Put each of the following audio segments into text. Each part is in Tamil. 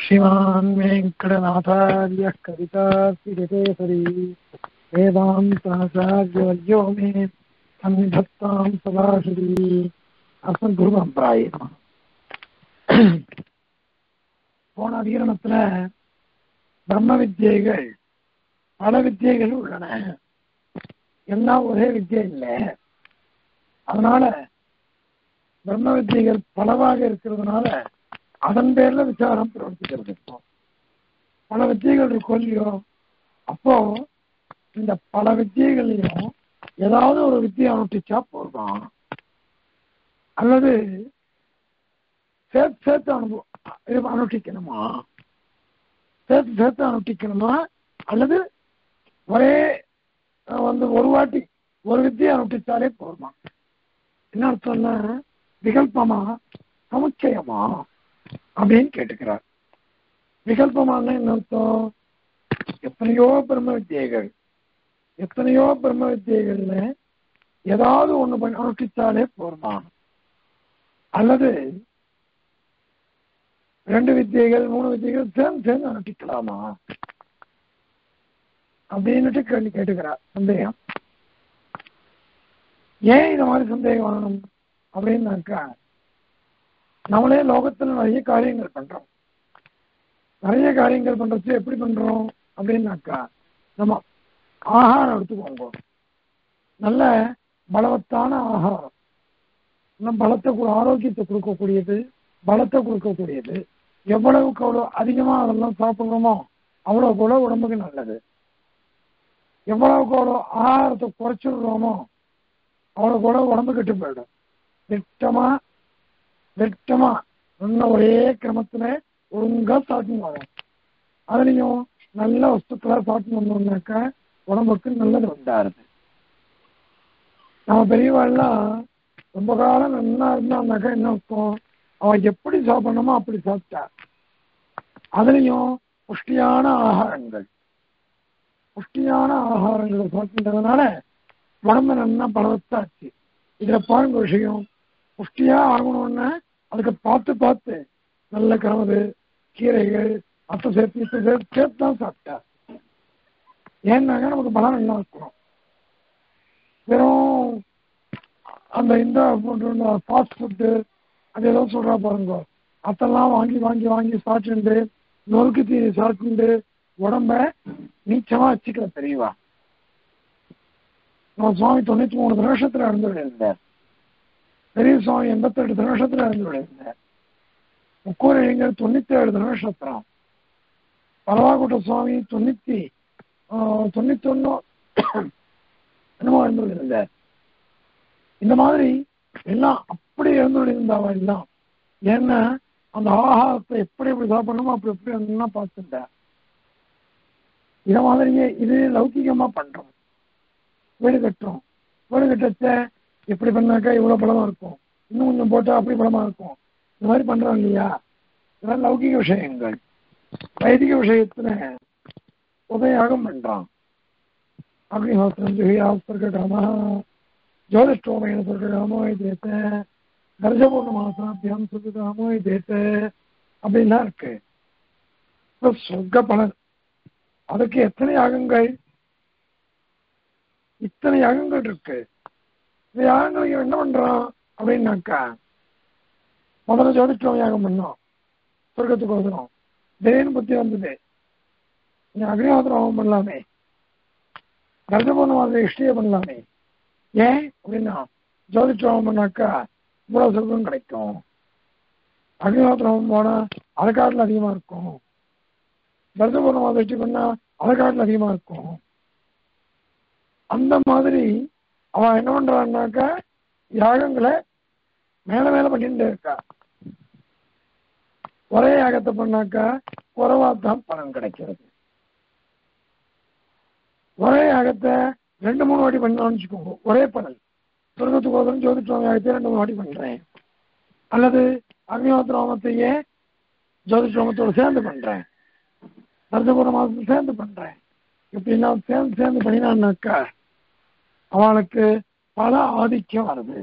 श्रीमान् वेङ्कटनाथार्यः कवितार्तिकेसरी वेदान्ताचार्यवर्यो मे सन्निधत्तां सदाशिरी அசன் குருபம்பிராயம் போன அதிகரணத்துல பிரம்ம வித்தியைகள் பல வித்தியைகள் உள்ளன எல்லாம் ஒரே வித்தியை இல்லை அதனால பிரம்ம வித்தியைகள் பலவாக இருக்கிறதுனால அதன் பேர்ல விசாரம் பிரவர்த்திக்கிறது இப்போ பல வித்தியைகள் இருக்கும் இல்லையோ அப்போ இந்த பல வித்தியைகள்லையும் ஏதாவது ஒரு வித்தியை அனுஷ்டிச்சா போதும் அல்லது சேர்த்து சேர்த்து அனுபவம் அனுஷ்டிக்கணுமா சேர்த்து சேர்த்து அனுஷ்டிக்கணுமா அல்லது ஒரே வந்து ஒரு வாட்டி ஒரு வித்தியை அனுஷ்டிச்சாலே போதுமா என்ன அர்த்தம்னா விகல்பமா சமுச்சயமா அப்படின்னு கேட்டுக்கிறார் விகல்பமான என்ன அர்த்தம் எத்தனையோ பிரம்ம வித்தியைகள் எத்தனையோ பிரம்ம வித்தியைகள்ல ஏதாவது ஒண்ணு பண்ணி அனுஷ்டிச்சாலே போருமா அல்லது ரெண்டு வித்தியைகள் மூணு வித்தியைகள் சேர்ந்து சேர்ந்து அனுஷ்டிக்கலாமா அப்படின்னுட்டு கேள்வி கேட்டுக்கிறார் சந்தேகம் ஏன் இந்த மாதிரி சந்தேகம் வரணும் அப்படின்னாக்கா நம்மளே லோகத்துல நிறைய காரியங்கள் பண்றோம் நிறைய காரியங்கள் பண்றது எப்படி பண்றோம் அப்படின்னாக்கா நம்ம ஆகாரம் எடுத்துக்கோங்க நல்ல பலவத்தான ஆகாரம் நம்ம பலத்தை ஆரோக்கியத்தை கொடுக்கக்கூடியது பலத்தை கொடுக்கக்கூடியது எவ்வளவுக்கு அவ்வளோ அதிகமாக அதெல்லாம் சாப்பிட்றோமோ அவ்வளோக்கு அவ்வளோ உடம்புக்கு நல்லது எவ்வளவுக்கு அவ்வளோ ஆகாரத்தை குறைச்சிடுறோமோ அவ்வளோக்கு அவ்வளோ உடம்பு கெட்டு போயிடும் திட்டமா திட்டமா நல்ல ஒரே கிரமத்துல ஒழுங்கா சாப்பிட்டு வரும் அதுலயும் நல்ல வஸ்துக்களா சாப்பிட்டு வந்தோம்னாக்கா உடம்புக்கு நல்லது உண்டாருது நம்ம பெரியவாள்லாம் ரொம்ப காலம் நல்லா இருந்தான்னாக்கா என்ன அர்த்தம் அவன் எப்படி சாப்பிடணுமோ அப்படி சாப்பிட்டா அதுலயும் புஷ்டியான ஆகாரங்கள் புஷ்டியான ஆகாரங்களை சாப்பிட்டதுனால உடம்பு நல்லா பலவத்தாச்சு இதுல பாருங்க விஷயம் புஷ்டியா ஆகணும்னா அதுக்கு பார்த்து பார்த்து நல்ல கிழமது கீரைகள் அத்தை சேர்த்து இத்தை சேர்த்து சேர்த்து தான் சாப்பிட்டா ஏன்னாக்கா நமக்கு பலம் நல்லா இருக்கணும் வெறும் அந்த இந்த ஃபாஸ்ட் ஃபுட்டு அது ஏதோ சொல்றா பாருங்க அதெல்லாம் வாங்கி வாங்கி வாங்கி சாப்பிட்டு நொறுக்கு தீனி சாப்பிட்டு உடம்ப நீச்சமா வச்சுக்கிற தெரியவா நம்ம சுவாமி தொண்ணூத்தி மூணு வருஷத்துல இருந்து இருந்தார் பெரிய சுவாமி எண்பத்தெட்டு திருநட்சத்திரம் இருந்து விளையாண்டார் முக்கூர் இளைஞர் தொண்ணூத்தி ஏழு திருநட்சத்திரம் பரவாக்குட்ட சுவாமி தொண்ணூத்தி தொண்ணூத்தி ஒன்னு என்னமோ இருந்து இருந்தார் இந்த மாதிரி எல்லாம் அப்படி இருந்து இருந்தாவா எல்லாம் ஏன்னா அந்த ஆகாரத்தை எப்படி எப்படி சாப்பிடணுமோ அப்படி எப்படி இருந்தா பார்த்துட்டேன் இத மாதிரியே இது லௌகிகமா பண்றோம் வீடு கட்டுறோம் வீடு கட்டத்தை எப்படி பண்ணாக்கா இவ்வளவு பலமா இருக்கும் இன்னும் கொஞ்சம் போட்டா அப்படி பலமா இருக்கும் இந்த மாதிரி பண்றோம் இல்லையா இதெல்லாம் லௌகிக விஷயங்கள் வைதிக விஷயத்துல உதயாகம் பண்றான் அக்னிஹோத்திரம் ஜுஹியா சொர்க்ககாம ஜோதிஷ்டோமேன சொர்க்ககாமோ இதேத்த தர்ஜபூர்ணமாசாபியம் சொர்க்ககாமோ இதேத்த அப்படின்லாம் இருக்கு சொர்க்க பலன் அதுக்கு எத்தனை யாகங்கள் இத்தனை யாகங்கள் இருக்கு இந்த யாகங்களுக்கு என்ன பண்றான் அப்படின்னாக்கா முதல்ல ஜோதிஷ்டம் யாகம் பண்ணோம் சொர்க்கத்துக்கு வந்துடும் திடீர்னு புத்தி வந்தது நீ அக்னிஹோத்திரம் ஹோமம் பண்ணலாமே கர்ஜபூர்ணமாத இஷ்டிய பண்ணலாமே ஏன் அப்படின்னா ஜோதிஷ்டம் ஹோமம் பண்ணாக்கா இவ்வளவு சொர்க்கம் கிடைக்கும் அக்னிஹோத்திரம் ஹோமம் போனா அதை காட்டில் அதிகமா இருக்கும் கர்ஜபூர்ணமாத இஷ்டி பண்ணா அதை காட்டில் அதிகமா இருக்கும் அந்த மாதிரி அவன் என்ன பண்றான்னாக்கா யாகங்களை மேல மேல பண்ணிட்டு இருக்கா ஒரே யாகத்தை பண்ணாக்கா குறைவா தான் பலன் கிடைக்கிறது ஒரே யாகத்தை ரெண்டு மூணு வாட்டி பண்ணலாம்னு வச்சுக்கோங்க ஒரே பலன் சொர்க்கத்துக்கு ஓதரம் ஜோதிஷ்டம் யாகத்தை ரெண்டு மூணு வாட்டி பண்றேன் அல்லது அக்னிஹோத்திர ஹோமத்தையே ஜோதிஷ்டோமத்தோட சேர்ந்து பண்றேன் தர்ஜபுர மாதத்துல சேர்ந்து பண்றேன் இப்படின்னா சேர்ந்து சேர்ந்து பண்ணினான்னாக்கா அவளுக்கு பல ஆதிக்கம் வருது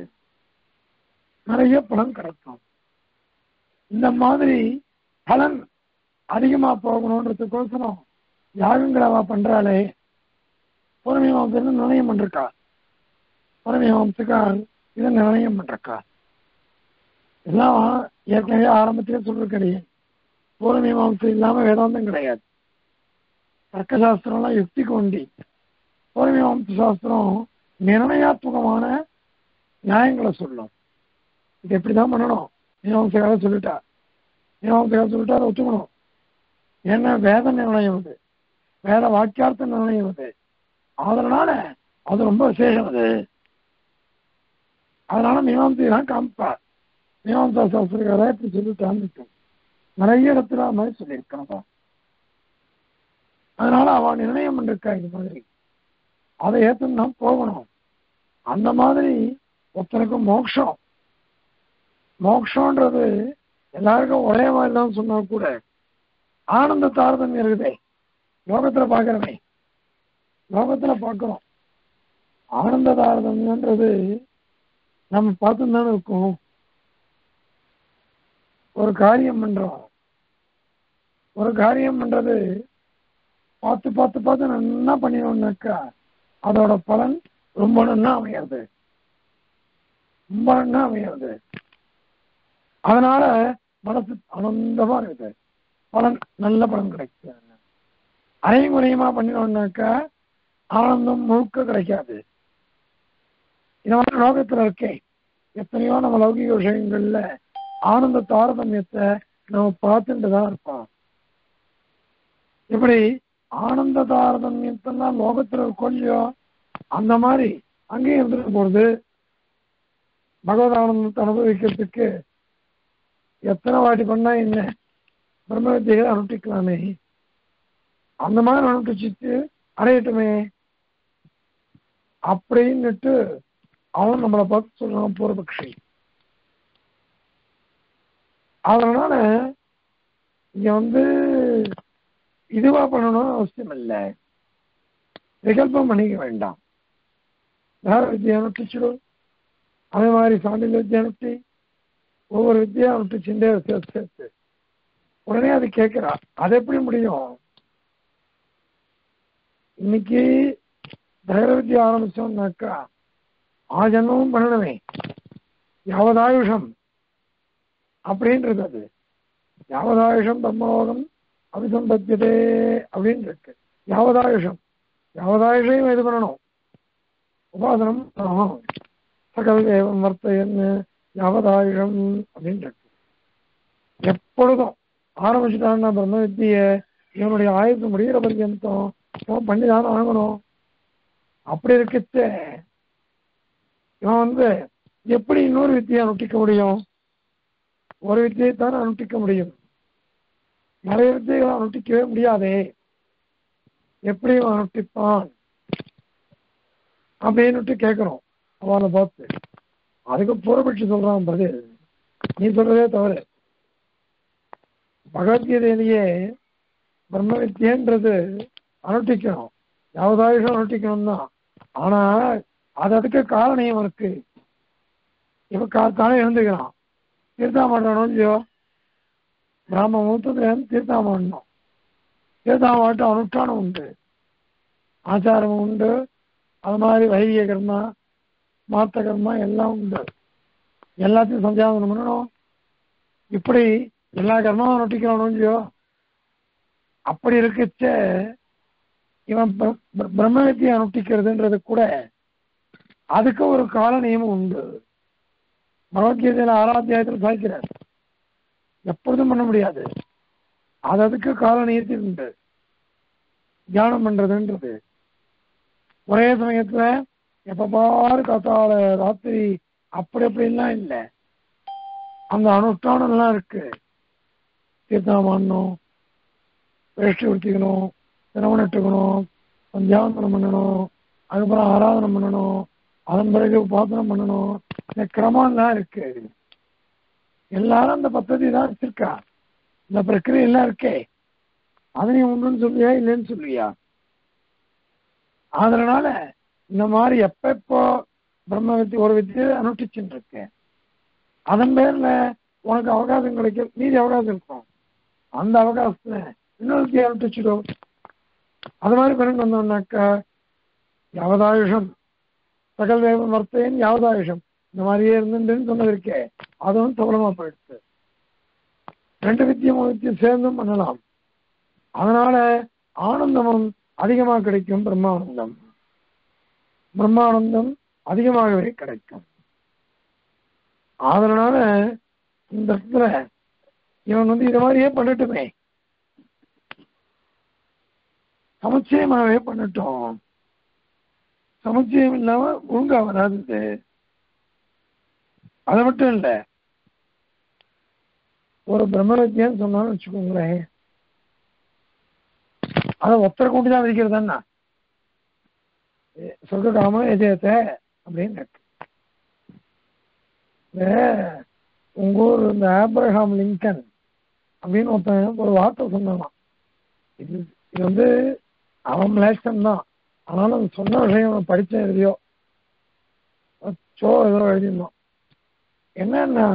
நிறைய பலன் கிடைக்கும் இந்த மாதிரி பலன் அதிகமா போகணுன்றதுக்கோசரம் யாகங்களை அவ பண்றாளே பூர்வமீமாம்சம் நிர்ணயம் பண்ணிருக்கா பூர்வமீமாம்சக்கார் இதை நிர்ணயம் பண்ணிருக்கா எல்லாம் ஏற்கனவே ஆரம்பத்திலே சொல்லிருக்கடையே பூர்வமீமாம்சம் இல்லாம வேதாந்தம் கிடையாது தர்க்கசாஸ்திரம்லாம் யுக்தி கொண்டி பூர்வமீமாம்ச சாஸ்திரம் நிர்ணயாத்மகமான நியாயங்களை சொல்லும் இது எப்படிதான் பண்ணணும் மீமாம்சக்காக சொல்லிட்டா மீமாம்சக்காக சொல்லிட்டா அதை ஒத்துக்கணும் ஏன்னா வேத நிர்ணயம் அது வேத வாக்கியார்த்த நிர்ணயம் அது அதனால அது ரொம்ப விசேஷம் அது அதனால மீமாம்சை தான் காமிப்பார் மீமாம்சா சாஸ்திரக்கார இப்படி சொல்லிட்டான்னு இருக்கும். நிறைய இடத்துல அது மாதிரி சொல்லியிருக்கணும்ப்பா அதனால அவ நிர்ணயம் பண்ணிருக்கா இது மாதிரி அதை ஏத்துன்னு தான் போகணும் அந்த மாதிரி ஒருத்தனுக்கு மோட்சம் மோட்சம்ன்றது எல்லாருக்கும் ஒரே மாதிரி தான் சொன்னா கூட ஆனந்த தாரதமியம் இருக்குதே லோகத்துல பாக்குறமே லோகத்துல பார்க்கிறோம் ஆனந்த தாரதமியன்றது நம்ம பார்த்து தானே இருக்கோம் ஒரு காரியம் பண்றோம் ஒரு காரியம் பண்றது பார்த்து பார்த்து பார்த்து நல்லா பண்ணினோம்னாக்கா அதோட பலன் ரொம்ப நன்னா அமையாது ரொம்ப நன்னா அமையாது அதனால மனசு ஆனந்தமா இருக்குது பலன் நல்ல பலன் கிடைக்கும் அரையும் குறையுமா பண்ணினோம்னாக்கா ஆனந்தம் முழுக்க கிடைக்காது இந்த மாதிரி லோகத்துல இருக்கே எத்தனையோ நம்ம லௌகிக விஷயங்கள்ல ஆனந்த தாரதமியத்தை நம்ம பார்த்துட்டு தான் இருப்போம் இப்படி ஆனந்த தாரதமியத்தெல்லாம் லோகத்துல கொள்ளியோ அந்த மாதிரி அங்கேயும் இருந்துட்டு போறது பகவத் ஆனந்தத்தை அனுபவிக்கிறதுக்கு எத்தனை வாட்டி பண்ணா என்ன பிரம்ம வித்தியை அனுஷ்டிக்கலாமே அந்த மாதிரி அனுஷ்டிச்சுட்டு அடையட்டுமே அப்படின்னுட்டு அவன் நம்மளை பார்த்து சொல்றான் பூர்வபக்ஷி அதனால இங்க வந்து இதுவா பண்ணணும்னு அவசியம் இல்லை விகல்பம் பண்ணிக்க வேண்டாம் வேற வித்தியை அனுஷ்டிச்சிடும் அதே மாதிரி சாண்டில் வித்தியை அனுஷ்டி ஒவ்வொரு வித்தியா அனுஷ்டிச்சுட்டே சேர்த்து சேர்த்து உடனே அது கேட்கிறா அது எப்படி முடியும் இன்னைக்கு தகர வித்தியை ஆரம்பிச்சோம்னாக்கா ஆ ஜன்மமும் பண்ணணுமே யாவதாயுஷம் அப்படின்றது அது யாவதாயுஷம் பிரம்மலோகம் அபிசம்பத்தியதே அப்படின்னு இருக்கு யாவதாயுஷம் யாவதாயுஷையும் இது பண்ணணும் உபாசனம் பண்ணணும் சகல் தேவம் வர்த்தையன்னு யாவதாயுஷம் அப்படின்னு இருக்கு எப்பொழுதும் ஆரம்பிச்சுட்டான்னா பிரம்ம வித்திய இவனுடைய ஆயுசு முடிகிற பர்யந்தம் இவன் பண்ணி தானே ஆகணும் அப்படி இருக்கச்சே இவன் வந்து எப்படி இன்னொரு வித்தியை அனுஷ்டிக்க முடியும் ஒரு வித்தியை தானே அனுஷ்டிக்க முடியும் நிறைய வித்தியைகளை அனுஷ்டிக்கவே முடியாதே எப்படி இவன் அனுஷ்டிப்பான் அப்படின்னுட்டு கேட்கிறோம் அவனை பார்த்து அதுக்கு புறப்பட்டு சொல்றான் பதில் நீ சொல்றதே தவறு பகவத்கீதையிலேயே பிரம்ம வித்தியன்றது அனுஷ்டிக்கணும் யாவதாயுஷம் அனுஷ்டிக்கணும் தான் ஆனா அது அதுக்கு காரணம் இருக்கு இவன் காத்தாலே எழுந்துக்கிறான் தீர்த்தாமட்டணும் இல்லையோ பிராம முகூர்த்தத்துல இருந்து தீர்த்தாமட்டணும் தீர்த்தாமாட்டம் அனுஷ்டானம் உண்டு ஆச்சாரமும் உண்டு அது மாதிரி வைதிக கர்மா மாத்த கர்மா எல்லாம் உண்டு எல்லாத்தையும் சஞ்சாதனம் பண்ணணும் இப்படி எல்லா கர்மாவும் நொட்டிக்கிறானோ இல்லையோ அப்படி இருக்கச்ச இவன் பிர- பிர- பிரம்ம வித்தியை அனுஷ்டிக்கிறதுன்றது கூட அதுக்கு ஒரு கால நியமம் உண்டு பகவத்கீதையில ஆறாத்தியாயத்தில் சாய்க்கிறார் எப்பொழுதும் பண்ண முடியாது அது அதுக்கு கால நியத்தி உண்டு தியானம் பண்றதுன்றது ஒரே சமயத்துல எப்ப பாரு காத்தால ராத்திரி அப்படி அப்படின்லாம் இல்லை அந்த அனுஷ்டானம் எல்லாம் இருக்கு தீர்த்தம் பண்ணணும் வேஷ்டி உடுத்திக்கணும் தினமணம் இட்டுக்கணும் சந்தியாவந்தனம் பண்ணணும் அதுக்கப்புறம் ஆராதனம் பண்ணணும் அதன் பிறகு உபாசனம் பண்ணணும் இந்த கிரமம்லாம் இருக்கு எல்லாரும் அந்த பദ്ധதி தான் வச்சிருக்கா இந்த பிரக்கிரியை எல்லாம் இருக்கே அது நீ உண்டுன்னு சொல்லுவியா இல்லைன்னு சொல்லுவியா அதனால இந்த மாதிரி எப்ப எப்போ பிரம்ம வித்தி ஒரு வித்தியை அனுஷ்டிச்சுட்டு இருக்கேன் அதன் பேர்ல உனக்கு அவகாசம் கிடைக்கும் மீதி அவகாசம் இருக்கும் அந்த அவகாசத்துல இன்னொரு அனுப்பிச்சிடும் அது மாதிரி பிறகு வந்தோம்னாக்கா யாவதாயுஷம் சகல் வேகம் வர்த்தேன் யாவதாயுஷம் இந்த மாதிரியே இருந்துன்னு சொன்னது இருக்கே அதுவும் சபலமா போயிடுச்சு ரெண்டு வித்தியம் ஒரு வித்தியம் சேர்ந்தும் பண்ணலாம் அதனால ஆனந்தமும் அதிகமாக கிடைக்கும் பிரம்மானந்தம் பிரம்மானந்தம் அதிகமாகவே கிடைக்கும் அதனால இந்த இடத்துல இவன் வந்து இது மாதிரியே பண்ணட்டுமே சமுச்சயமாகவே பண்ணட்டும் சமுச்சயம் இல்லாம ஒழுங்கா வராது இது. அது மட்டும் இல்ல ஒரு பிரம்மவித்தியன்னு சொன்னாலும் வச்சுக்கோங்களேன் அதை ஒத்தரை கூட்டி தான் விதிக்கிறதுன்னா சொர்க்க காம எஜயத்தை அப்படின்னு இருக்கு இந்த உங்க ஊர் இந்த ஆப்ரஹாம் லிங்கன் அப்படின்னு ஒருத்தன் ஒரு வார்த்தை சொன்னான் இது இது வந்து அவன் மிளேஷன் தான் ஆனாலும் அவன் சொன்ன விஷயம் அவன் படிச்ச எழுதியோ சோ ஏதோ எழுதியிருந்தோம் என்னன்னா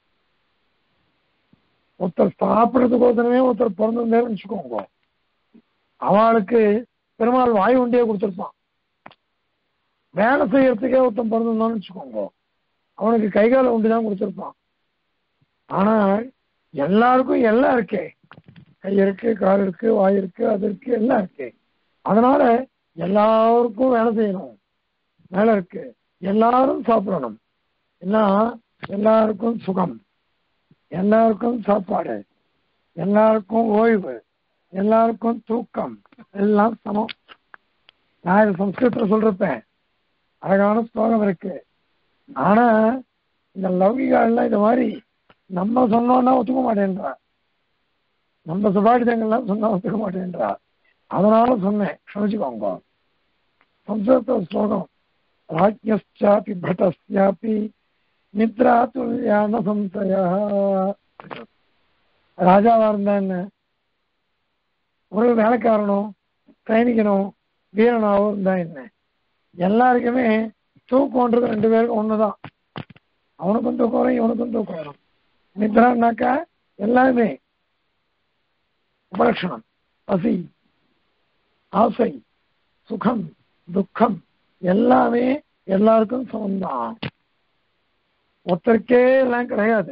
ஒருத்தர் சாப்பிட்றதுக்கோசரமே ஒருத்தர் பிறந்திருந்தாருன்னு வச்சுக்கோங்க அவளுக்கு பெருமாள் வாயு உண்டியே கொடுத்துருப்பான் வேலை செய்யறதுக்கே ஒருத்தன் பிறந்திருந்தான்னு வச்சுக்கோங்க அவனுக்கு கைகால உண்டி தான் கொடுத்துருப்பான் ஆனால் எல்லாருக்கும் எல்லாம் இருக்கே கை இருக்கு கால் இருக்கு வாய் இருக்கு அது இருக்கு எல்லாம் இருக்கு அதனால எல்லாருக்கும் வேலை செய்யணும் வேலை இருக்கு எல்லாரும் சாப்பிடணும் ஏன்னா எல்லாருக்கும் சுகம் எல்லாருக்கும் சாப்பாடு எல்லாருக்கும் ஓய்வு எல்லாருக்கும் தூக்கம் எல்லாம் சமம் நான் இது சம்ஸ்கிருதத்தில் சொல்றப்பேன் அழகான ஸ்லோகம் இருக்கு ஆனா இந்த லௌகிகாலாம் இது மாதிரி நம்ம சொன்னோம்னா ஒத்துக்க மாட்டேன்றா நம்ம சுபாடிதங்கள்லாம் சொன்னா ஒத்துக்க மாட்டேன்றா அதனால சொன்னேன் க்ஷமிச்சுக்கோங்க சம்ஸ்கிருத ஸ்லோகம் ராஜ்யஸ்யாபி பட்டஸ்யாபி நித்ரா துல்யான சம்சய ராஜாவா இருந்தா என்ன ஒரு வேலைக்காரனோ சைனிகனோ வீரனாவோ இருந்தா என்ன எல்லாருக்குமே தூக்கம்ன்றது ரெண்டு பேருக்கும் ஒண்ணுதான் அவனுக்கும் தூக்கம் வரும் இவனுக்கும் தூக்கம் வரும் நித்ரான்னாக்கா எல்லாருமே உபலட்சணம் பசி ஆசை சுகம் துக்கம் எல்லாமே எல்லாருக்கும் சமம்தான் ஒருத்தருக்கே எல்லாம் கிடையாது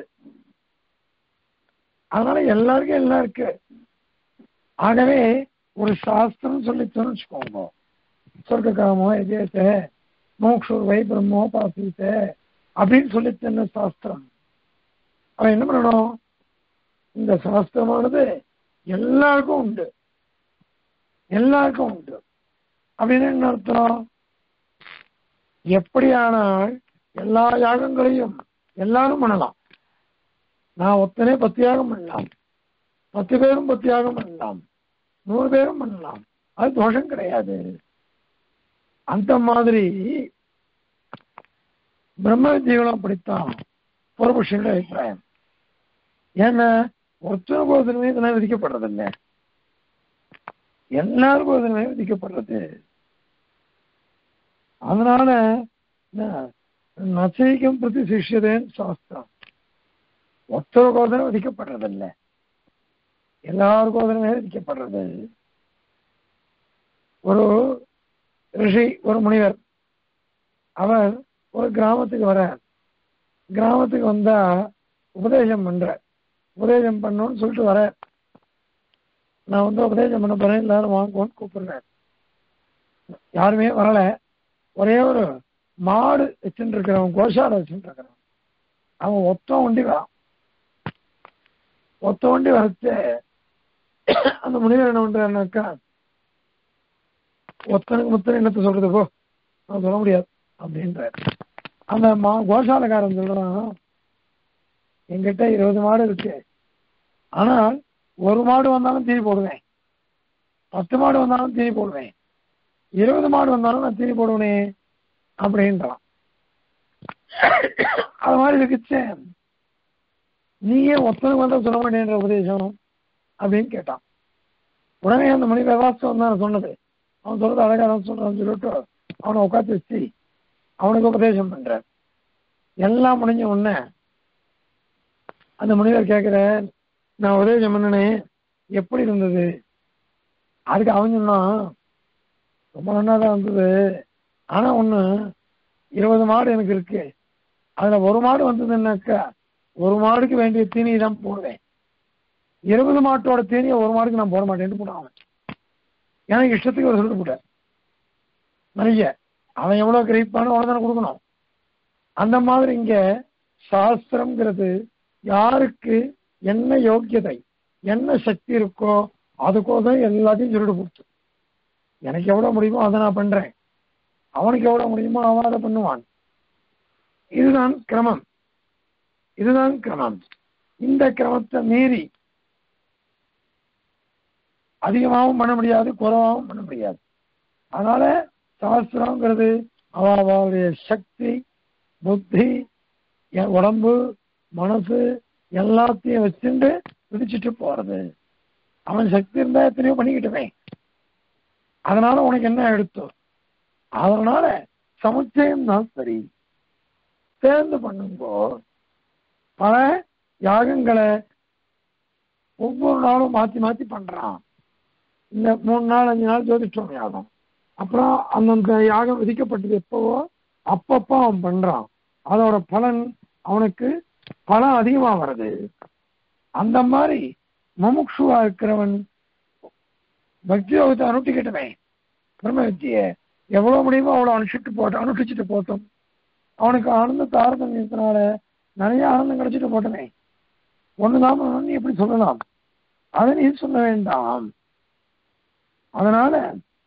அதனால எல்லாருக்கும் எல்லாம் இருக்கு ஆகவே ஒரு சாஸ்திரம் சொல்லித்தோன்னு வச்சுக்கோங்க சொர்க்க காமோ எஜேத்த மோக்ஷூர் வை பிரம்மோ பாசித்த அப்படின்னு சொல்லித்தன சாஸ்திரம் அவன் என்ன பண்ணணும் இந்த சாஸ்திரமானது எல்லாருக்கும் உண்டு எல்லாருக்கும் உண்டு அப்படின்னு என்ன அர்த்தம் எப்படியானால் எல்லா யாகங்களையும் எல்லாரும் பண்ணலாம் நான் ஒத்தனே பத்து யாகம் பண்ணலாம் பத்து பேரும் பத்து யாகம் பண்ணலாம் நூறு பேரும் பண்ணலாம் அது தோஷம் கிடையாது அந்த மாதிரி பிரம்ம வித்தியங்களும் அப்படித்தான் பூர்வபுஷனுடைய அபிப்பிராயம் ஏன்னா ஒருத்தர் போதனமே இதெல்லாம் விதிக்கப்படுறதில்லை எல்லாரும் போதனமே விதிக்கப்படுறது அதனால நச்சைக்கம் பிரதி சிஷ்யதேன்னு சாஸ்திரம் ஒத்தர கோதனம் விதிக்கப்படுறதில்லை எல்லாரும் கோதனமே விதிக்கப்படுறது ஒரு ரிஷி ஒரு முனிவர் அவர் ஒரு கிராமத்துக்கு வர கிராமத்துக்கு வந்தா உபதேசம் பண்ற உபதேசம் பண்ணணும்னு சொல்லிட்டு வர நான் வந்து உபதேசம் பண்ண போறேன் எல்லாரும் வாங்குவோன்னு கூப்பிடுறேன் யாருமே வரல ஒரே ஒரு மாடு வச்சுட்டு இருக்கிறவன் கோஷாலை வச்சுட்டு இருக்கிறவன் அவன் ஒத்த வண்டி வரான் ஒத்த வண்டி வரச்சு அந்த முனிவர் என்ன பண்றாருனாக்கா ஒத்தனுக்கு முத்தனை என்னத்தை சொல்றது போ நான் சொல்ல முடியாது அப்படின்றாரு அந்த மா கோஷாலக்காரன் சொல்றான் எங்கிட்ட இருபது மாடு இருக்கு ஆனால் ஒரு மாடு வந்தாலும் தீனி போடுவேன் பத்து மாடு வந்தாலும் தீனி போடுவேன் இருபது மாடு வந்தாலும் நான் தீனி போடுவேனே அப்படின்றான் அது மாதிரி இருக்குச்சு நீயே ஒத்தனுக்கு வந்தா சொல்ல மாட்டேன்ற உபதேசம் அப்படின்னு கேட்டான் உடனே அந்த மணி விவாசம் தான் சொன்னது அவன் சொல்றது அழகா தான் சொல்றான்னு சொல்லிட்டு அவனை உட்காந்து வச்சு அவனுக்கு உபதேசம் பண்ற எல்லாம் முடிஞ்ச உடனே அந்த முனிவர் கேட்கிற நான் உபதேசம் பண்ணனே எப்படி இருந்தது அதுக்கு அவன் சொன்னான் ரொம்ப நல்லா தான் இருந்தது ஆனா ஒண்ணு இருபது மாடு எனக்கு இருக்கு அதுல ஒரு மாடு வந்ததுன்னாக்கா ஒரு மாடுக்கு வேண்டிய தீனி தான் போடுவேன் இருபது மாட்டோட தீனியை ஒரு மாடுக்கு நான் போட மாட்டேன்னு போட்டான் அவன் எனக்கு இஷ்டத்துக்கு ஒரு சொல்லிட்டு போட்டார் நிறைய அவன் எவ்வளவு கிரகிப்பானோ அவ்வளவு தானே கொடுக்கணும் அந்த மாதிரி இங்க சாஸ்திரம்ங்கிறது யாருக்கு என்ன யோக்கியதை என்ன சக்தி இருக்கோ அதுக்கோதான் எல்லாத்தையும் சொல்லிட்டு கொடுத்து எனக்கு எவ்வளவு முடியுமோ அதை நான் பண்றேன் அவனுக்கு எவ்வளவு முடியுமோ அவன் அதை பண்ணுவான் இதுதான் கிரமம் இதுதான் கிரமம் இந்த கிரமத்தை மீறி அதிகமாகவும் பண்ண முடியாது குறைவாகவும் பண்ண முடியாது அதனால சாஸ்திரங்கிறது அவ அவளுடைய சக்தி புத்தி என் உடம்பு மனசு எல்லாத்தையும் வச்சுட்டு விதிச்சுட்டு போறது அவன் சக்தி இருந்தா எத்தனையோ பண்ணிக்கிட்டுமே அதனால உனக்கு என்ன எடுத்தோம் அதனால சமுச்சயம் தான் சரி சேர்ந்து பண்ணுங்கோ பல யாகங்களை ஒவ்வொரு நாளும் மாத்தி மாத்தி பண்றான் இந்த மூணு நாள் அஞ்சு நாள் ஜோதிஷ்டம் யாகம் அப்புறம் அந்தந்த யாகம் விதிக்கப்பட்டது எப்பவோ அப்பப்போ அவன் பண்றான் அதோட பலன் அவனுக்கு பலன் அதிகமா வருது அந்த மாதிரி முமுட்சுவா இருக்கிறவன் பக்தி யோகத்தை அனுஷ்டிக்கட்டுமே பிரம்ம வித்திய எவ்வளவு முடியுமோ அவ்வளவு அனுஷ்டிட்டு போட்டோம் அனுஷ்டிச்சுட்டு போட்டோம் அவனுக்கு ஆனந்த தாரதமியத்தினால நிறைய ஆனந்தம் கிடைச்சிட்டு போட்டமே ஒண்ணுதான் நீ எப்படி சொல்லலாம் அதை நீ சொல்ல வேண்டாம் அதனால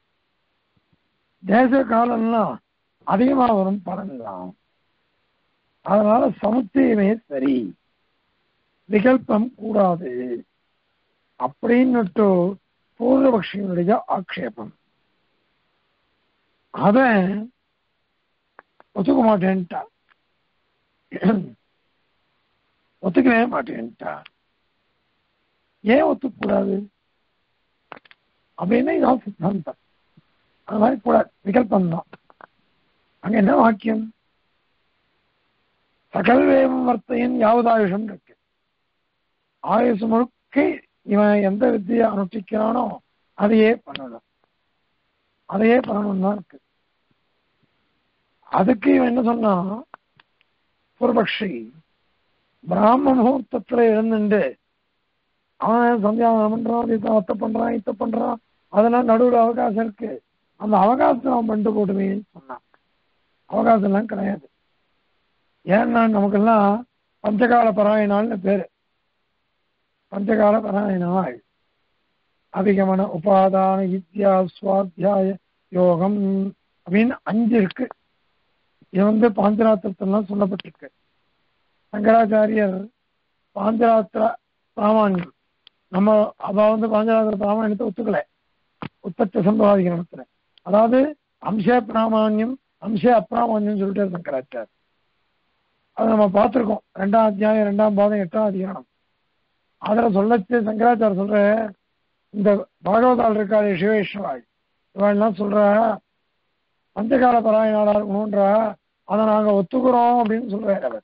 தேச காலம்லாம் அதிகமா வரும் பலன் தான் அதனால சமுச்சயமே சரி விகல்பம் கூடாது அப்படின்னுட்டு பூர்வபக்ஷியனுடைய ஆக்ஷேபம் அத ஒத்துக்க மாட்டேன்ட்டா ஒத்துக்கவே மாட்டேன்ட்டா ஏன் ஒத்துக்கூடாது அப்படின்னா இதான் சித்தாந்தம் அது மாதிரி கூடாது விகல்பம் தான் அங்க என்ன வாக்கியம் சகல்வேவம் வர்த்தையின் யாவதாயுஷம் இருக்கு ஆயுசு முழுக்க இவன் எந்த வித்தியை அனுஷ்டிக்கிறானோ அதையே பண்ணணும் அதையே பண்ணணும் தான் இருக்கு அதுக்கு இவன் என்ன சொன்னான் பூர்வபக்ஷி பிராம முகூர்த்தத்துல இருந்துட்டு அவன் சந்தியாவனம் பண்றான் இதை அத்தை பண்றான் இத்த பண்றான் அதெல்லாம் நடுவில் அவகாசம் இருக்கு அந்த அவகாசத்தை அவன் பண்ணிட்டு போட்டுவேன்னு சொன்னான் அவகாசம் எல்லாம் கிடையாது ஏன்னா நமக்கெல்லாம் பஞ்சகால பராயணாள்னு பேரு பஞ்சகால பராயணாள் அபிகமன உபாதான வித்யா சுவாத்தியாய யோகம் அப்படின்னு அஞ்சு இருக்கு இது வந்து பாஞ்சராத்திரத்தெல்லாம் சொல்லப்பட்டிருக்கு சங்கராச்சாரியர் பாஞ்சராத்திர பிராமணியம் நம்ம அவ வந்து பாஞ்சராத்திர பிராமணியத்தை ஒத்துக்கல உத்தச்ச சம்பவாதிகரணத்துல அதாவது அம்ச பிராமான்யம் அம்ச அப்பிராமான்யம் சொல்லிட்டு சங்கராச்சார் அதை நம்ம பார்த்துருக்கோம் ரெண்டாம் அத்தியாயம் ரெண்டாம் பாதம் எட்டாம் அதிகாரம் அதுல சொல்லச்சு சங்கராச்சார் சொல்ற இந்த பாகவதால் இருக்காரு சிவேஸ்வராய் இவெல்லாம் சொல்ற பஞ்சகால பராயணாளா இருக்கணும்ன்றா அதை நாங்க ஒத்துக்கிறோம் அப்படின்னு சொல்றாரு அவர்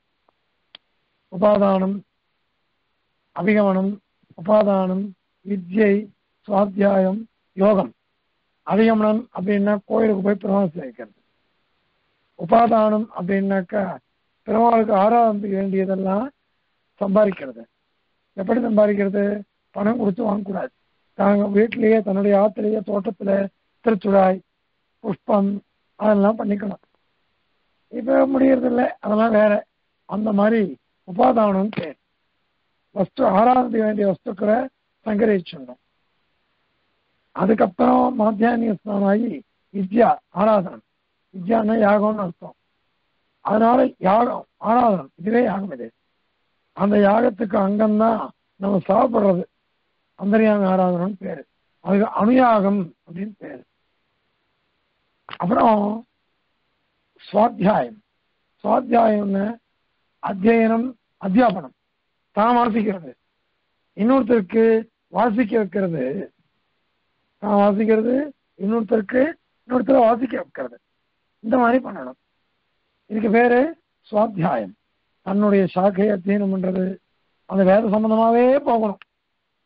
உபாதானம் அபிகமனம் உபாதானம் வித்யை சுவாத்தியாயம் யோகம் அதிகமனம் அப்படின்னா கோயிலுக்கு போய் பெருமாள் சேர்க்கிறது உபாதானம் அப்படின்னாக்கா பெருமாளுக்கு ஆராதனைக்கு வேண்டியதெல்லாம் சம்பாதிக்கிறது எப்படி சம்பாதிக்கிறது பணம் கொடுத்து வாங்கக்கூடாது தாங்க வீட்டிலேயே தன்னுடைய ஆத்திலேயே தோட்டத்துல திருச்சுடாய் புஷ்பம் அதெல்லாம் பண்ணிக்கணும் இப்ப முடியறது இல்லை அதெல்லாம் வேற அந்த மாதிரி உபாதானம் பேர் வஸ்து ஆராதனைக்கு வேண்டிய வஸ்துக்களை சங்கரிச்சிடணும் அதுக்கப்புறம் மாத்தியானிய ஸ்நானம் ஆகி வித்யா ஆராதனம் வித்யான்னா யாகம்னு அர்த்தம் அதனால யாகம் ஆராதனம் இதுவே யாகம் இது அந்த யாகத்துக்கு அங்கம்தான் நம்ம சாப்பிடுறது அந்தரியாக ஆராதனம்னு பேரு அதுக்கு அனுயாகம் அப்படின்னு பேரு அப்புறம் சுவாத்தியாயம் சுவாத்தியாயம்னு அத்தியனம் அத்தியாபனம் தான் வாசிக்கிறது இன்னொருத்தருக்கு வாசிக்க வைக்கிறது தான் வாசிக்கிறது இன்னொருத்தருக்கு இன்னொருத்தர் வாசிக்க வைக்கிறது இந்த மாதிரி பண்ணணும் இதுக்கு பேரு சுவாத்தியாயம் தன்னுடைய சாக்கையை அத்தியனம் பண்றது அந்த வேத சம்பந்தமாவே போகணும்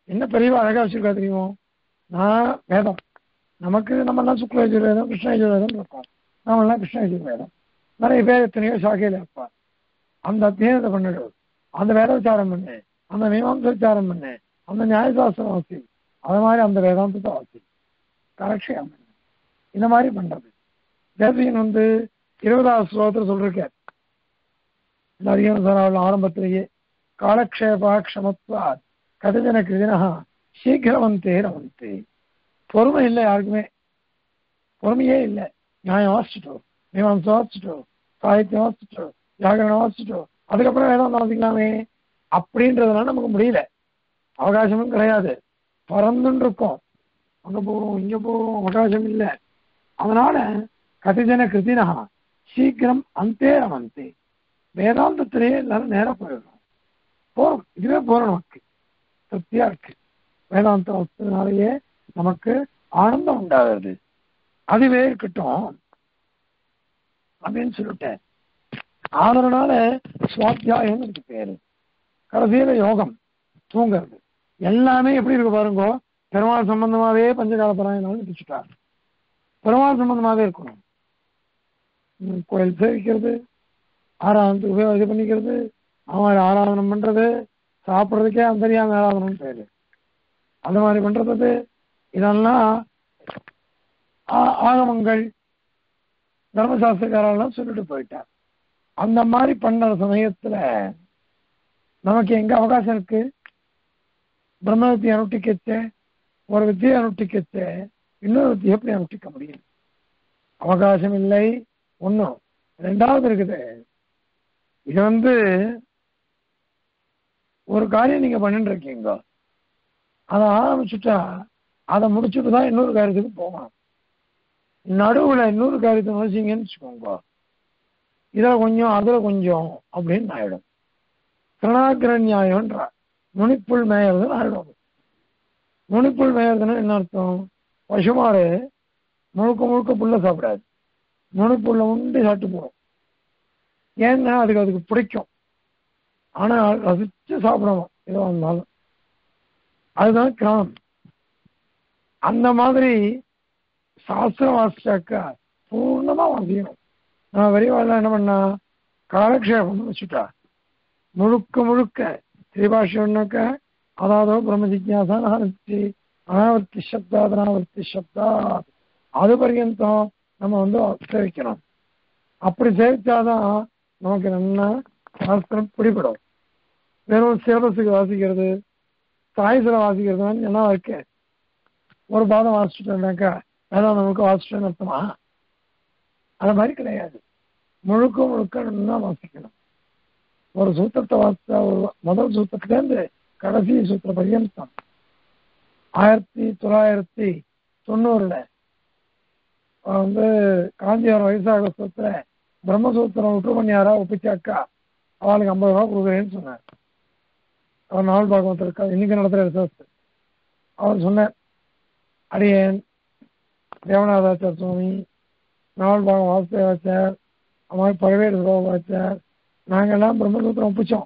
என்ன பெரியவா அழகா வச்சிருக்கா தெரியுமோ நான் வேதம் நமக்கு நம்ம எல்லாம் சுக்ல யஜுர்வேதம் கிருஷ்ண யஜுர்வேதம் இருக்கோம் நாம எல்லாம் கிருஷ்ண யஜுர்வேதம் நிறைய பேர் எத்தனையோ சாக்கையில் இருப்பா அந்த அத்தியனத்தை பண்ணிடு அந்த வேத விசாரம் பண்ணு அந்த மீமாம்ச விசாரம் பண்ணு அந்த நியாயசாஸ்திரம் வாசி அது மாதிரி அந்த வேதாந்தத்தை வாசி கரெக்ஷன் பண்ணு இந்த மாதிரி பண்றது தேசியன் வந்து இருபதாவது ஸ்லோகத்தில் சொல்லிருக்கார் இந்த அதிகம் சாராவில் ஆரம்பத்திலேயே காலக்ஷேபா க்ஷமத்வா கதஜன கிருதினா சீக்கிரவந்தே ரவந்தே பொறுமை இல்லை யாருக்குமே பொறுமையே இல்லை நியாயம் வாசிச்சிட்டோம் மீமாம்சம் வாசிச்சிட்டோம் சாகித்யம் வாசிச்சிட்டோம் வியாகரணம் வாசிச்சிட்டோம் அதுக்கப்புறம் வேதாந்தம் வாசிக்கலாமே அப்படின்றதுனால நமக்கு முடியல அவகாசமும் கிடையாது பறந்துன்னு இருக்கோம் அங்க போவோம் இங்க போவோம் அவகாசம் இல்லை அதனால கதிஜன கிருதினா சீக்கிரம் அந்தே ரமந்தே வேதாந்தத்திலேயே எல்லாரும் நேரம் போயிடுறோம் போறோம் இதுவே போறோம் நமக்கு திருப்தியா இருக்கு வேதாந்தம் வச்சதுனாலேயே நமக்கு ஆனந்தம் உண்டாகிறது அதுவே இருக்கட்டும் அப்படின்னு சொல்லிட்டேன் அதனால சுவாத்தியாயம் இருக்கு பேரு கடைசியில யோகம் தூங்குறது எல்லாமே எப்படி இருக்கு பாருங்க பெருமாள் சம்பந்தமாவே பஞ்சகால பராயணம் வச்சுட்டார் பெருமாள் சம்பந்தமாவே இருக்கணும் ம், கோயில் சேவிக்கிறது ஆராதனத்துக்கு உபயோகம் இது பண்ணிக்கிறது அவன் ஆராதனம் பண்றது சாப்பிட்றதுக்கே அந்தரியாம ஆராதனம் பேரு அந்த மாதிரி பண்றது இதெல்லாம் ஆ- ஆகமங்கள் தர்மசாஸ்திரக்காரெல்லாம் சொல்லிட்டு போயிட்டார் அந்த மாதிரி பண்ண சமயத்துல நமக்கு எங்க அவகாசம் இருக்கு பிரம்ம வித்தியை அனுஷ்டிக்கச்ச ஒரு வித்தியை அனுஷ்டிக்கச்ச இன்னொரு வித்தியை எப்படி அனுஷ்டிக்க முடியும் அவகாசம் இல்லை ஒண்ணும் ரெண்டாவது இருக்குது இது வந்து ஒரு காரியம் நீங்க பண்ணிட்டு இருக்கீங்க அதை ஆரம்பிச்சுட்டா அதை முடிச்சுட்டு தான் இன்னொரு காரியத்துக்கு போகணும் நடுவுல இன்னொரு காரியத்தை முடிச்சிங்கன்னு வச்சுக்கோங்க இதுல கொஞ்சம் அதுல கொஞ்சம் அப்படின்னு ஆயிடும் கிரணாகிர நியாயம்ன்ற நுனிப்புள் மேயறதுன்னு ஆயிடும் நுனிப்புள் மேயறதுன்னா என்ன அர்த்தம் பசுமாடு முழுக்க முழுக்க புல்ல சாப்பிடாது நுனிப்புள்ள உண்டு சாப்பிட்டு போடும் ஏன்னா அதுக்கு அதுக்கு பிடிக்கும் ஆனா ரசிச்சு சாப்பிடணும் எதுவாக இருந்தாலும் அதுதான் கிராமம் அந்த மாதிரி சாஸ்திரம் வாசிச்சாக்கா பூர்ணமா வாசிக்கணும் நான் வரிவாளர் என்ன பண்ணா காலக்ஷேபம் வச்சுட்டா முழுக்க முழுக்க திரிபாஷன்னாக்க அதாவது பிரம்ம ஜிக்யாசா நாவர்த்தி அனாவர்த்தி சப்தா அனாவர்த்தி சப்தா அது பர்யந்தம் நம்ம வந்து சேவிக்கணும் அப்படி சேவிச்சாதான் நமக்கு நல்லா சாஸ்திரம் பிடிபடும் வெறும் சிலபஸுக்கு வாசிக்கிறது சாயசில் வாசிக்கிறது என்ன இருக்கு ஒரு பாதம் வாசிச்சுட்டோம்னாக்கா அதான் நமக்கு வாசிச்சுட்டோன்னு அர்த்தமா அது மாதிரி கிடையாது முழுக்க முழுக்க நல்லா வாசிக்கணும் ஒரு சூத்திரத்தை வாசிச்சா ஒரு முதல் சூத்திரத்துலேருந்து கடைசி சூத்திர பரியந்தம் ஆயிரத்தி தொள்ளாயிரத்தி தொண்ணூறுல வந்து காஞ்சிபுரம் வைசாக சூத்திர பிரம்மசூத்திரம் விட்டு பண்ணியாரா ஒப்பிச்சாக்கா அவளுக்கு ஐம்பது ரூபா கொடுக்குறேன்னு சொன்னார் அவர் நாவல் பாகவத்தில் இருக்கா இன்னைக்கு நடத்துகிற ரிசர்ச் அவர் சொன்னார் அடியேன் தேவநாதாச்சார் சுவாமி நாவல் பாகம் வாசுதேவாச்சார் அம்மா பழவேடு சுலோகாச்சார் நாங்கெல்லாம் பிரம்மசூத்திரம் ஒப்பிச்சோம்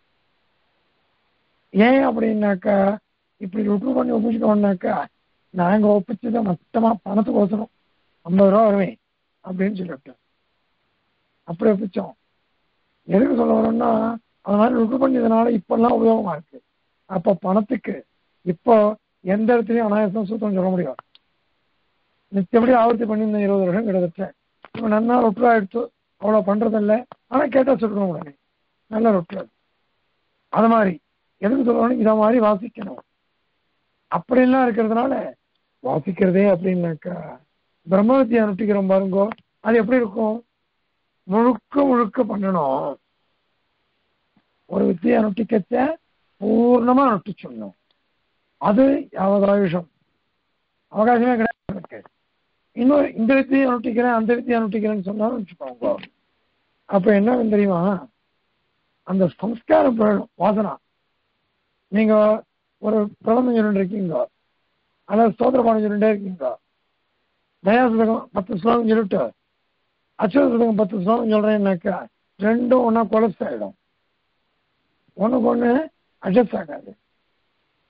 ஏன் அப்படின்னாக்கா இப்படி ருட்டு பண்ணி ஒப்பிச்சுட்டோம்னாக்கா நாங்க ஒப்பிச்சதை மொத்தமா பணத்துக்கு ஒசரம் ஐம்பது ரூபா வருவேன் அப்படின்னு சொல்லிட்டு அப்படி ஒப்பிச்சோம் எதுக்கு சொல்ல வரோம்னா அது மாதிரி ருட்டு பண்ணதுனால இப்பெல்லாம் உபயோகமா இருக்கு அப்ப பணத்துக்கு இப்போ எந்த இடத்துலயும் அனாயாசம் சூத்திரம் சொல்ல முடியும் நிச்சயப்படி ஆவர்த்தி பண்ணியிருந்தேன் இருபது வருஷம் கிட்டத்தட்ட இப்போ நன்னா ரொட்டா எடுத்து அவ்வளோ பண்றதில்ல ஆனா கேட்டா சொல்லணும் உடனே நல்ல ரொட்டு அது அது மாதிரி எதுக்கு சொல்லணும் இதை மாதிரி வாசிக்கணும் அப்படிலாம் இருக்கிறதுனால வாசிக்கிறதே அப்படின்னாக்கா பிரம்ம வித்தியை அனுஷ்டிக்கிறோம் பாருங்கோ அது எப்படி இருக்கும் முழுக்க முழுக்க பண்ணணும் ஒரு வித்தியை அனுஷ்டிக்கச்ச பூர்ணமா அனுஷ்டிச்சிடணும் அது யாவதாயுஷம் அவகாசமே கிடையாது எனக்கு. இன்னொரு இந்த வித்தியை அனுஷ்டிக்கிறேன் அந்த வித்தியை அனுஷ்டிக்கிறேன்னு சொன்னாலும் வச்சுக்கோங்க அப்ப என்ன ஆகும் தெரியுமா அந்த சம்ஸ்காரம் போயிடும் வாசனா நீங்க ஒரு பிரதமம் சொல்லிட்டு இருக்கீங்க அல்லது ஸ்தோத்திர பாடம் சொல்லிட்டே இருக்கீங்க தயாசதகம் பத்து ஸ்லோகம் சொல்லிட்டு அச்சுவதகம் பத்து ஸ்லோகம் சொல்றேன்னாக்கா ரெண்டும் ஒன்றா கொலஸ் ஆகிடும் ஒன்றுக்கு ஒன்று அட்ஜஸ்ட் ஆகாது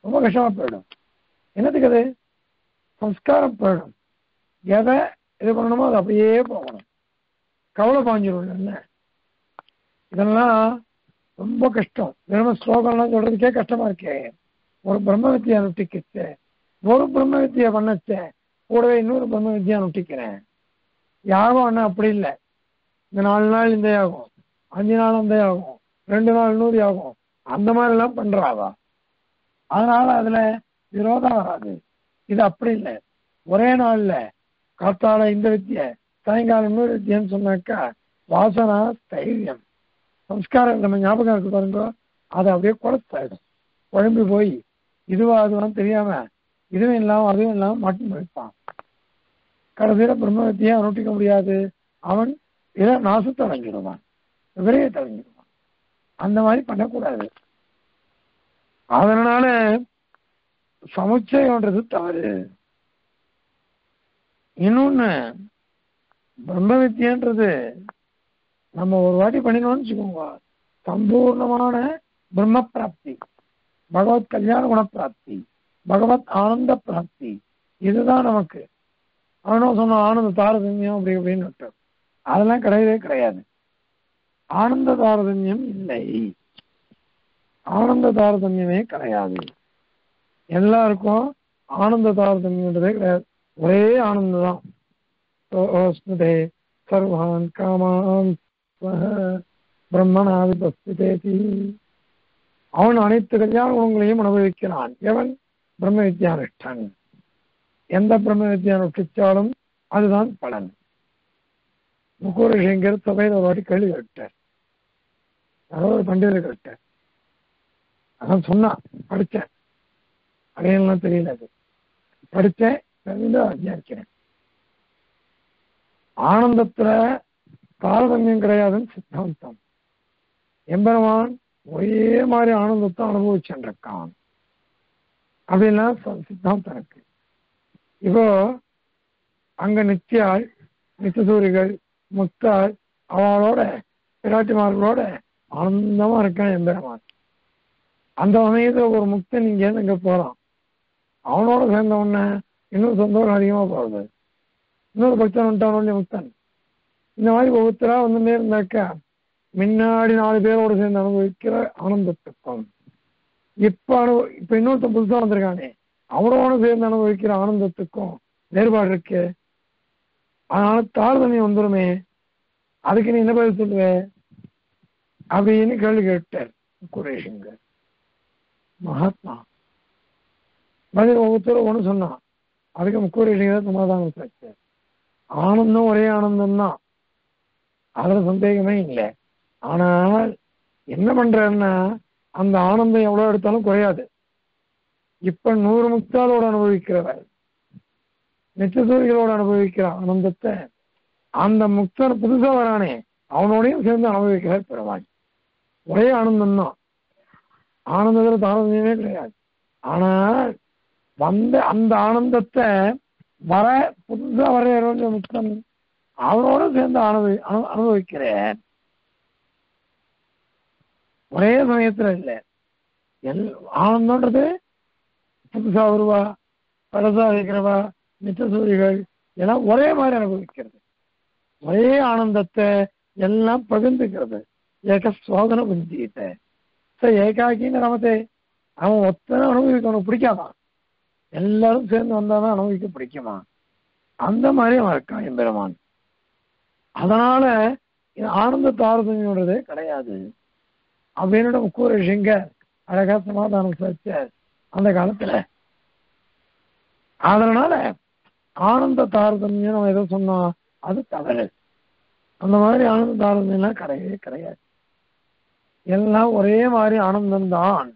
ரொம்ப கஷ்டமா போயிடும் என்னத்துக்கு அது சம்ஸ்காரம் போயிடும் எதை இது பண்ணணுமோ அது அப்படியே போகணும் கவலை பாஞ்சிரும் என்ன இதெல்லாம் ரொம்ப கஷ்டம் வெறும் ஸ்லோகம்லாம் சொல்றதுக்கே கஷ்டமா இருக்கே ஒரு பிரம்ம வித்தியை அனுஷ்டிக்கச்சே ஒரு பிரம்ம வித்தியை பண்ணச்சே கூடவே இன்னொரு பிரம்ம வித்தியை அனுஷ்டிக்கிறேன் யாகம் அண்ணா அப்படி இல்லை இந்த நாலு நாள் இந்த யாகம் அஞ்சு நாள் அந்த யாகம் ரெண்டு நாள் இன்னொரு யாகம் அந்த மாதிரி எல்லாம் பண்றாவா அதனால அதுல விரோதம் வராது இது அப்படி இல்லை ஒரே நாள்ல காத்தால இந்த வித்தியை சாயங்காலம் இன்னொரு வித்தியன்னு சொன்னாக்கா வாசனா தைரியம் சம்ஸ்காரம் நம்ம ஞாபகம் இருக்கு பாருங்க அதை அப்படியே குழப்பாயிடும் குழம்பு போய் இதுவா அதுவான்னு தெரியாம இதுவும் இல்லாம அதுவும் இல்லாம மட்டும் வைப்பான் கடைசியில பிரம்மவித்தியை அனுட்டிக்க முடியாது அவன் இதை நாசத்தை அடைஞ்சிடுவான் விரையத்தை அடைஞ்சிடுவான் அந்த மாதிரி பண்ணக்கூடாது அதனால சமுச்சயம்ன்றது தவறு இன்னொன்னு பிரம்ம வித்தியன்றது நம்ம ஒரு வாட்டி பண்ணினோம்னு வச்சுக்கோங்க சம்பூர்ணமான பிரம்ம பிராப்தி பகவத் கல்யாண குணப்பிராப்தி பகவத் ஆனந்த பிராப்தி இதுதான் நமக்கு அவனும் சொன்ன ஆனந்த தாரதமியம் அப்படி அப்படின்னு விட்டு அதெல்லாம் கிடையவே கிடையாது ஆனந்த தாரதமியம் இல்லை ஆனந்த தாரதமியமே கிடையாது எல்லாருக்கும் ஆனந்த தாரதமியன்றதே கிடையாது ஒரே ஆனந்தம் தான் ஸ்மிருதே சர்வான் காமான் பிரம்மனாதிபஸ்திதேதி அவன் அனைத்து கல்யாண குணங்களையும் அனுபவிக்கிறான் எவன் பிரம்ம வித்யானுஷ்டன் எந்த பிரம்ம வித்யானுஷ்டிச்சாலும் அதுதான் பலன் முக்கூரசங்கர் சபையில் ஒரு வாட்டி கேள்வி கேட்டார் யாரோ ஒரு பண்டிதர் கேட்டார் அதான் சொன்னான் படித்தேன் அடையலாம் தெரியல அது படித்தேன் தெரிந்து அத்தியானிக்கிறேன் ஆனந்தத்துல தாரதமியம் கிடையாதுன்னு சித்தாந்தம் எம்பெருமான் ஒரே மாதிரி ஆனந்தத்தை அனுபவிச்சுருக்கான் அப்படின்னா சித்தாந்தம் இருக்கு இப்போ அங்க நித்தியாள் நித்தியசூரிகள் முக்தாள் அவளோட பிராட்டிமார்களோட ஆனந்தமா இருக்கான் எம்பெருமான் அந்த சமயத்துல ஒரு முக்தன் இங்க இருந்து இங்க போறான் அவனோட சேர்ந்த உடனே இன்னும் சந்தோஷம் அதிகமா போகுது இன்னொரு பக்தன் வந்துட்டான் முக்தன் இந்த மாதிரி ஒவ்வொருத்தரா வந்து இருந்தாக்கா முன்னாடி நாலு பேரோட சேர்ந்து அனுபவிக்கிற ஆனந்தத்துக்கும் இப்ப அனு இப்ப இன்னொருத்தன் புதுசா வந்திருக்கானே அவனோட சேர்ந்து அனுபவிக்கிற ஆனந்தத்துக்கும் வேறுபாடு இருக்கு அதனால தாழ்தமியம் வந்துருமே அதுக்கு நீ என்ன பதில் சொல்லுவ அப்படின்னு கேள்வி கேட்டார் குரேஷுங்க மகாத்மா பதில் ஒவ்வொருத்தரும் ஒன்று சொன்னான் அதுக்கு முக்கூரேஷிங்க சமாதானம் வச்சாச்சு ஆனந்தம் ஒரே ஆனந்தம் தான் அதுல சந்தேகமே இல்லை ஆனால் என்ன பண்றேன்னா அந்த ஆனந்தம் எவ்வளவு எடுத்தாலும் குறையாது இப்ப நூறு முக்தாலோட அனுபவிக்கிறவர் நிச்சசூரிகளோட அனுபவிக்கிற ஆனந்தத்தை அந்த முக்தன் புதுசா வரானே அவனோடையும் சேர்ந்து அனுபவிக்கிறார் பெருமாள் ஒரே ஆனந்தம் தான் ஆனந்தத்துல தாரதமியமே கிடையாது ஆனால் வந்த அந்த ஆனந்தத்தை வர புதுசா வர முக்தன் அவனோட சேர்ந்து அனுபவி அனு அனுபவிக்கிறேன் ஒரே சமயத்துல இல்ல எல் ஆனந்தம்ன்றது புதுசா வருவா பழசா இருக்கிறவா நிச்சசூரிகள் எல்லாம் ஒரே மாதிரி அனுபவிக்கிறது ஒரே ஆனந்தத்தை எல்லாம் பகிர்ந்துக்கிறது ஏக சுவாதன புஞ்சியத்தை ச ஏகாக்கின்னு ரமத்தை அவன் ஒத்தனை அனுபவிக்கணும் பிடிக்காதான் எல்லாரும் சேர்ந்து வந்தாதான் அனுபவிக்க பிடிக்குமா அந்த மாதிரி அவன் இருக்கான் எம்பெருமான் அதனால இது ஆனந்த தாரதமியோடதே கிடையாது அப்படின்னு முக்கூரஷிங்க அழகா சமாதானம் வச்ச அந்த காலத்துல அதனால ஆனந்த தாரதமியம் நம்ம எதோ சொன்னோம் அது தவறு அந்த மாதிரி ஆனந்த தாரதமியம்லாம் கிடையவே கிடையாது எல்லாம் ஒரே மாதிரி ஆனந்தம்தான்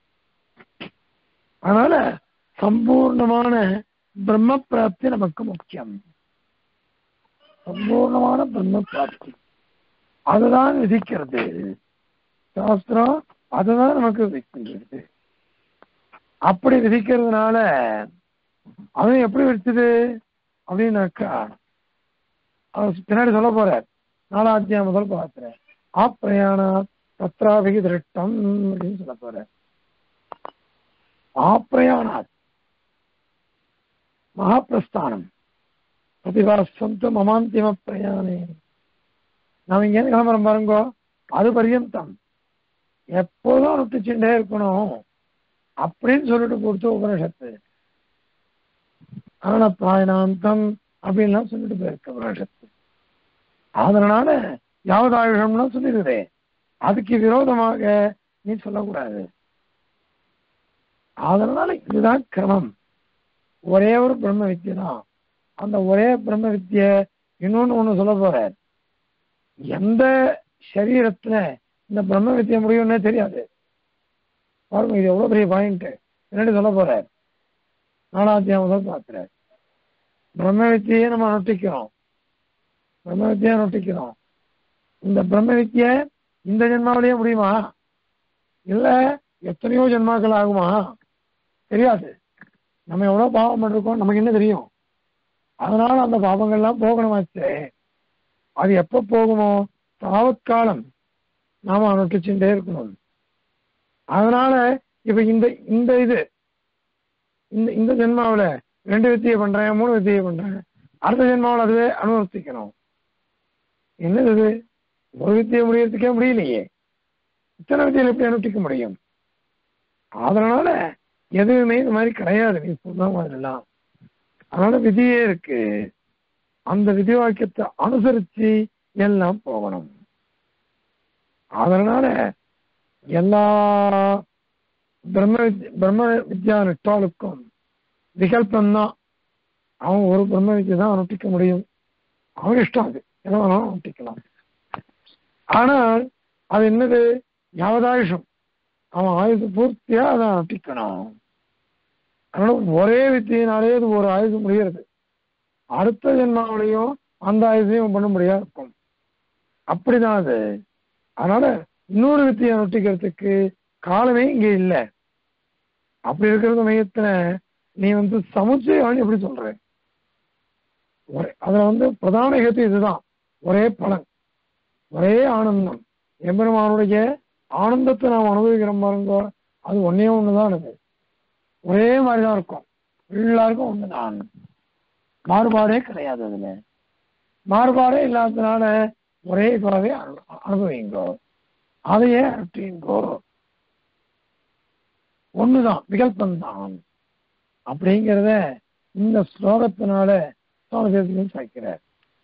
அதனால சம்பூர்ணமான பிரம்ம பிராப்தி நமக்கு முக்கியம் சம்பூர்ணமான பிரம்ம பிராப்தி அதுதான் விதிக்கிறது சாஸ்திரம் அதுதான் நமக்கு விதிக்கின்றது அப்படி விதிக்கிறதுனால அவன் எப்படி விடுத்தது அப்படின்னாக்கா அவர் பின்னாடி சொல்ல போற நாலாத்தியா முதல் பார்க்கிறேன் ஆப்பிரயாண தத்ராபிகி திருட்டம் அப்படின்னு சொல்ல போற மகாப்பிரயாணாத் மகாபிரஸ்தானம் பிரதிபாசந்து மமாந்திம பிரயாணே நாம் இங்க கிளம்புறோம் பாருங்க அது பரியந்தம் எப்போதும் நொட்டிச்சுட்டே இருக்கணும் அப்படின்னு சொல்லிட்டு கொடுத்து உபனிஷத்து ஆனா பிராயணாந்தம் அப்படின்லாம் சொல்லிட்டு போயிருக்கு உபனிஷத்து அதனால யாவதாயுஷம்னா சொல்லிடுதே அதுக்கு விரோதமாக நீ சொல்லக்கூடாது அதனால இதுதான் கிரமம் ஒரே ஒரு பிரம்ம வித்யை தான் அந்த ஒரே பிரம்ம வித்ய இன்னொன்னு ஒண்ணு சொல்ல போறார் எந்த சரீரத்துல இந்த பிரம்ம வித்தியை முடியும்னே தெரியாது பாருங்க இது எவ்வளவு பெரிய பாயிண்ட் என்னடி சொல்ல போறார் நாலாத்தியம் முதல் பார்க்கிறார் பிரம்ம வித்தியை நம்ம அனுஷ்டிக்கிறோம் பிரம்ம வித்தியை அனுஷ்டிக்கிறோம் இந்த பிரம்ம வித்தியை இந்த ஜென்மாவிலேயே முடியுமா இல்ல எத்தனையோ ஜென்மாக்கள் ஆகுமா தெரியாது நம்ம எவ்வளவு பாவம் பண்ணிருக்கோம் நமக்கு என்ன தெரியும் அதனால அந்த பாவங்கள்லாம் போகணுமாச்சே அது எப்ப போகுமோ தாவத்காலம் நாம அனுஷ்டிச்சுட்டே இருக்கணும் அதனால இப்ப இந்த இந்த இது இந்த இந்த ஜென்மாவுல ரெண்டு வித்தியை பண்றேன் மூணு வித்தியை பண்றேன் அடுத்த ஜென்மாவில் அதுவே அனுவர்த்திக்கணும் என்னது இது ஒரு வித்தியை முடியறதுக்கே முடியலையே இத்தனை வித்தியில் எப்படி அனுஷ்டிக்க முடியும் அதனால எதுவுமே இந்த மாதிரி கிடையாது நீ சொன்ன மாதிரிலாம் அதனால விதியே இருக்கு அந்த விதி வாக்கியத்தை அனுசரிச்சு எல்லாம் போகணும் அதனால எல்லா பிரம்ம வித்ய- பிரம்ம வித்யா நிஷ்டாளுக்கும் விகல்பம்தான் அவன் ஒரு பிரம்ம வித்யை தான் அனுஷ்டிக்க முடியும் அவன் இஷ்டம் அது எதை வேணாலும் அனுஷ்டிக்கலாம் ஆனால் அது என்னது யாவதாயுஷம் அவன் ஆயுசு பூர்த்தியா அதை அனுஷ்டிக்கணும் அதனால ஒரே வித்தியினாலே அது ஒரு ஆயுசு முடிகிறது அடுத்த ஜென்மாவிலையும் அந்த ஆயுசையும் பண்ண முடியாது இருக்கும் அப்படிதான் அது அதனால இன்னொரு வித்தியை அனுஷ்டிக்கிறதுக்கு காலமே இங்க இல்ல அப்படி இருக்கிற சமயத்துல நீ வந்து சமுச்சயம் எப்படி சொல்ற ஒரே அதுல வந்து பிரதான ஹேத்து இதுதான் ஒரே பலன் ஒரே ஆனந்தம் எம்பெருமானுடைய ஆனந்தத்தை நாம் அனுபவிக்கிறோம் பாருங்க அது ஒன்னே ஒண்ணுதான் அது ஒரே மாதிரிதான் இருக்கும் எல்லாருக்கும் ஒண்ணுதான் மாறுபாடே கிடையாது அதுல மாறுபாடே இல்லாததுனால ஒரே குறவே அனுபவிங்கோ அதையே அனுப்பிங்கோ ஒண்ணுதான் விகல்பந்தான் அப்படிங்கிறத இந்த ஸ்லோகத்தினால சுவாமி தேசிகன் சாய்க்கிறார்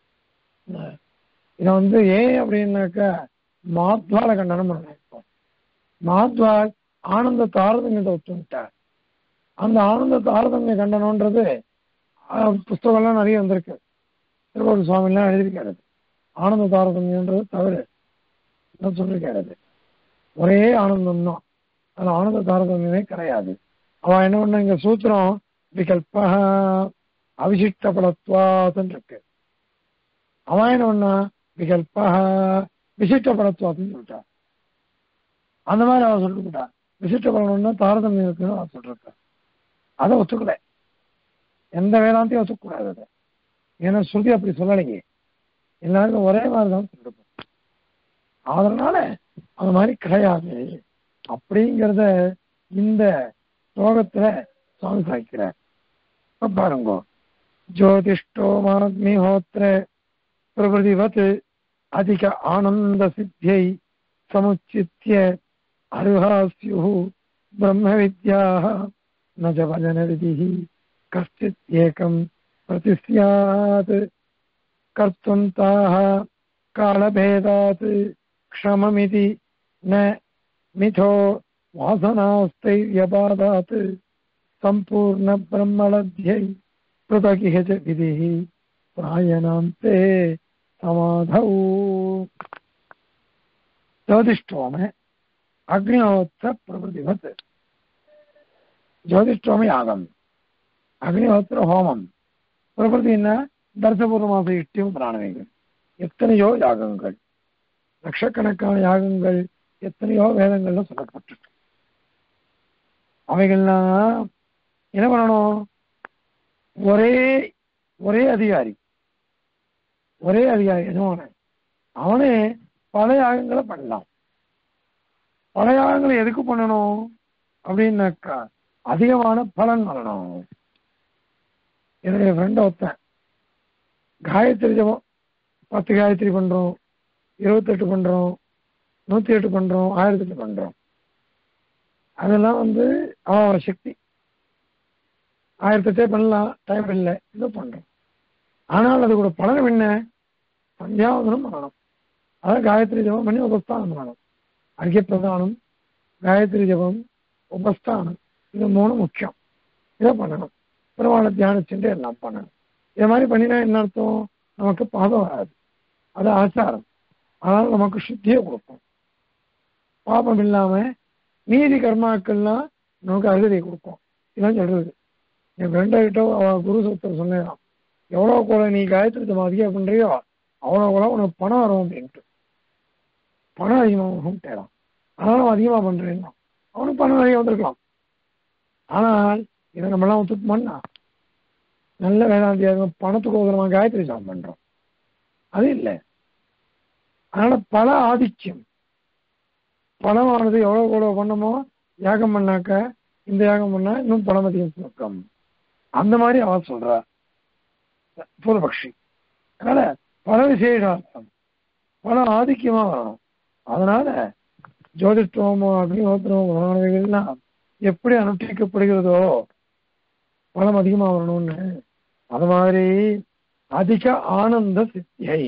இதை வந்து ஏன் அப்படின்னாக்கா மாத்வால கண்டனம் பண்ண மாத்வால் ஆனந்த தாரதமியத்தை ஒத்துவிட்டார் அந்த ஆனந்த தாரதமிய கண்டனம்ன்றது அஹ், புஸ்தகம்லாம் நிறைய வந்திருக்கு திருப்பதி சுவாமிலாம் எழுதியிருக்காரு ஆனந்த தாரதமியன்றது தவறு நான் சொல்லிருக்காரு அது. ஒரே ஆனந்தம் தான் அது ஆனந்த தாரதமியமே கிடையாது அவன் என்ன பண்ண இங்க சூத்திரம் விகல்ப அவிசிஷ்ட பலத்வாதன் இருக்கு அவன் என்ன பண்ணா விகல்ப விசிஷ்ட பலத்வாதுன்னு சொல்லிட்டான் அந்த மாதிரி அவன் சொல்லிட்டான் விசிஷ்ட பலம்னா தாரதமியம் இருக்குன்னு அவன் சொல்லிருக்கான் அதை ஒத்துக்கல எந்த வேதாந்தையும் ஒத்துக்கூடாது அதை ஏன்னா ஸ்ருதி அப்படி சொல்லலையே எல்லாருக்கும் ஒரே மாதிரி தான் சொல்லிருப்போம் அதனால அந்த மாதிரி கிடையாது அப்படிங்கிறத இந்த ஸ்லோகத்துல சுவாமி சாய்க்கிறார் இப்ப பாருங்க ஜோதிஷ்டோமாக்னிஹோத்திர பிரபதிவத் அதிக ஆனந்த சித்தியை சமுச்சித்ய அருகாஸ்யு பிரம்ம வித்யாः न च वचनविधिः कश्चित् एकं प्रतिस्यात् कर्तुं ताः कालभेदात् क्षममिति न मिथो वासनास्तैर्यपादात् सम्पूर्णब्रह्मलब्ध्यै पृथगिह च विधिः प्रायणान्ते समाधौ ज्योतिष्ठोम अग्निहोत्र प्रभृतिवत् ஜோதிஷ்டோம யாகம் அக்னிஹோத்திர ஹோமம் பிரபதினா தர்சபூர்வமாக இஷ்டியும் பிராணவைகள் எத்தனையோ யாகங்கள் லட்சக்கணக்கான யாகங்கள் எத்தனையோ வேதங்கள்ல சொல்லப்பட்டிருக்கு அவைகள்லாம் என்ன பண்ணணும் ஒரே ஒரே அதிகாரி ஒரே அதிகாரி எஜமான அவனே பல யாகங்களை பண்ணலாம் பல யாகங்களை எதுக்கு பண்ணணும் அப்படின்னாக்கா அதிகமான பலன் வரணும் என்னுடைய ஃப்ரெண்ட் ஒருத்தன் காயத்ரி ஜபம் பத்து காயத்ரி பண்றோம் இருபத்தெட்டு பண்றோம் நூத்தி எட்டு பண்றோம் ஆயிரத்தி எட்டு பண்றோம் அதெல்லாம் வந்து அவன் சக்தி ஆயிரத்தி எட்டே பண்ணலாம் டைம் இல்லை இது பண்றோம் ஆனால் அது கூட பலன் என்ன சந்தியாவதனம் பண்ணணும் அதாவது காயத்ரி ஜபம் பண்ணி உபஸ்தானம் பண்ணணும் அர்க்கிய பிரதானம் காயத்ரி ஜபம் உபஸ்தானம் இது மூணு முக்கியம் இதை பண்ணணும் பெருமாளை தியானிச்சுட்டு எல்லாம் பண்ணணும் இது மாதிரி பண்ணினா என்ன அர்த்தம் நமக்கு பாதம் வராது அது ஆச்சாரம் அதனால நமக்கு சுத்தியை கொடுக்கும் பாபம் இல்லாம நீதி கர்மாக்கள்லாம் நமக்கு அருகதை கொடுக்கும் இதான் சொல்றது என் ஃப்ரெண்டை கிட்ட அவ குரு சூத்திரம் சொன்னேன் எவ்வளோ கூட நீ காயத்ரி ஜபம் அதிகம் பண்றியோ அவ்வளோ கூட உனக்கு பணம் வரும் அப்படின்ட்டு பணம் அதிகமாகும் தேடும் அதனால அவன் அதிகமாக பண்றேன் அவனுக்கு பணம் நிறைய வந்திருக்கலாம் ஆனால் இதை நம்மளாம் ஒத்துப்போம்னா நல்ல வேதாந்தியாக பணத்துக்கு உதரமாக காயத்ரி ஜபம் பண்றோம் அது இல்லை அதனால பல ஆதிக்கம் பணமானது எவ்வளவு கூட பண்ணமோ யாகம் பண்ணாக்க இந்த யாகம் பண்ணா இன்னும் பணம் அதிகம் சுருக்கம் அந்த மாதிரி அவன் சொல்றா பூர்வபக்ஷி அதனால பல விசேஷார்த்தம் பல ஆதிக்கமா வரணும் அதனால ஜோதிஷ்டமோ அக்னிஹோத்திரமோ முதலானவைகள்லாம் எப்படி அனுஷ்டிக்கப்படுகிறதோ பலம் அதிகமா வரணும்னு அது மாதிரி அதிக ஆனந்த சித்தியை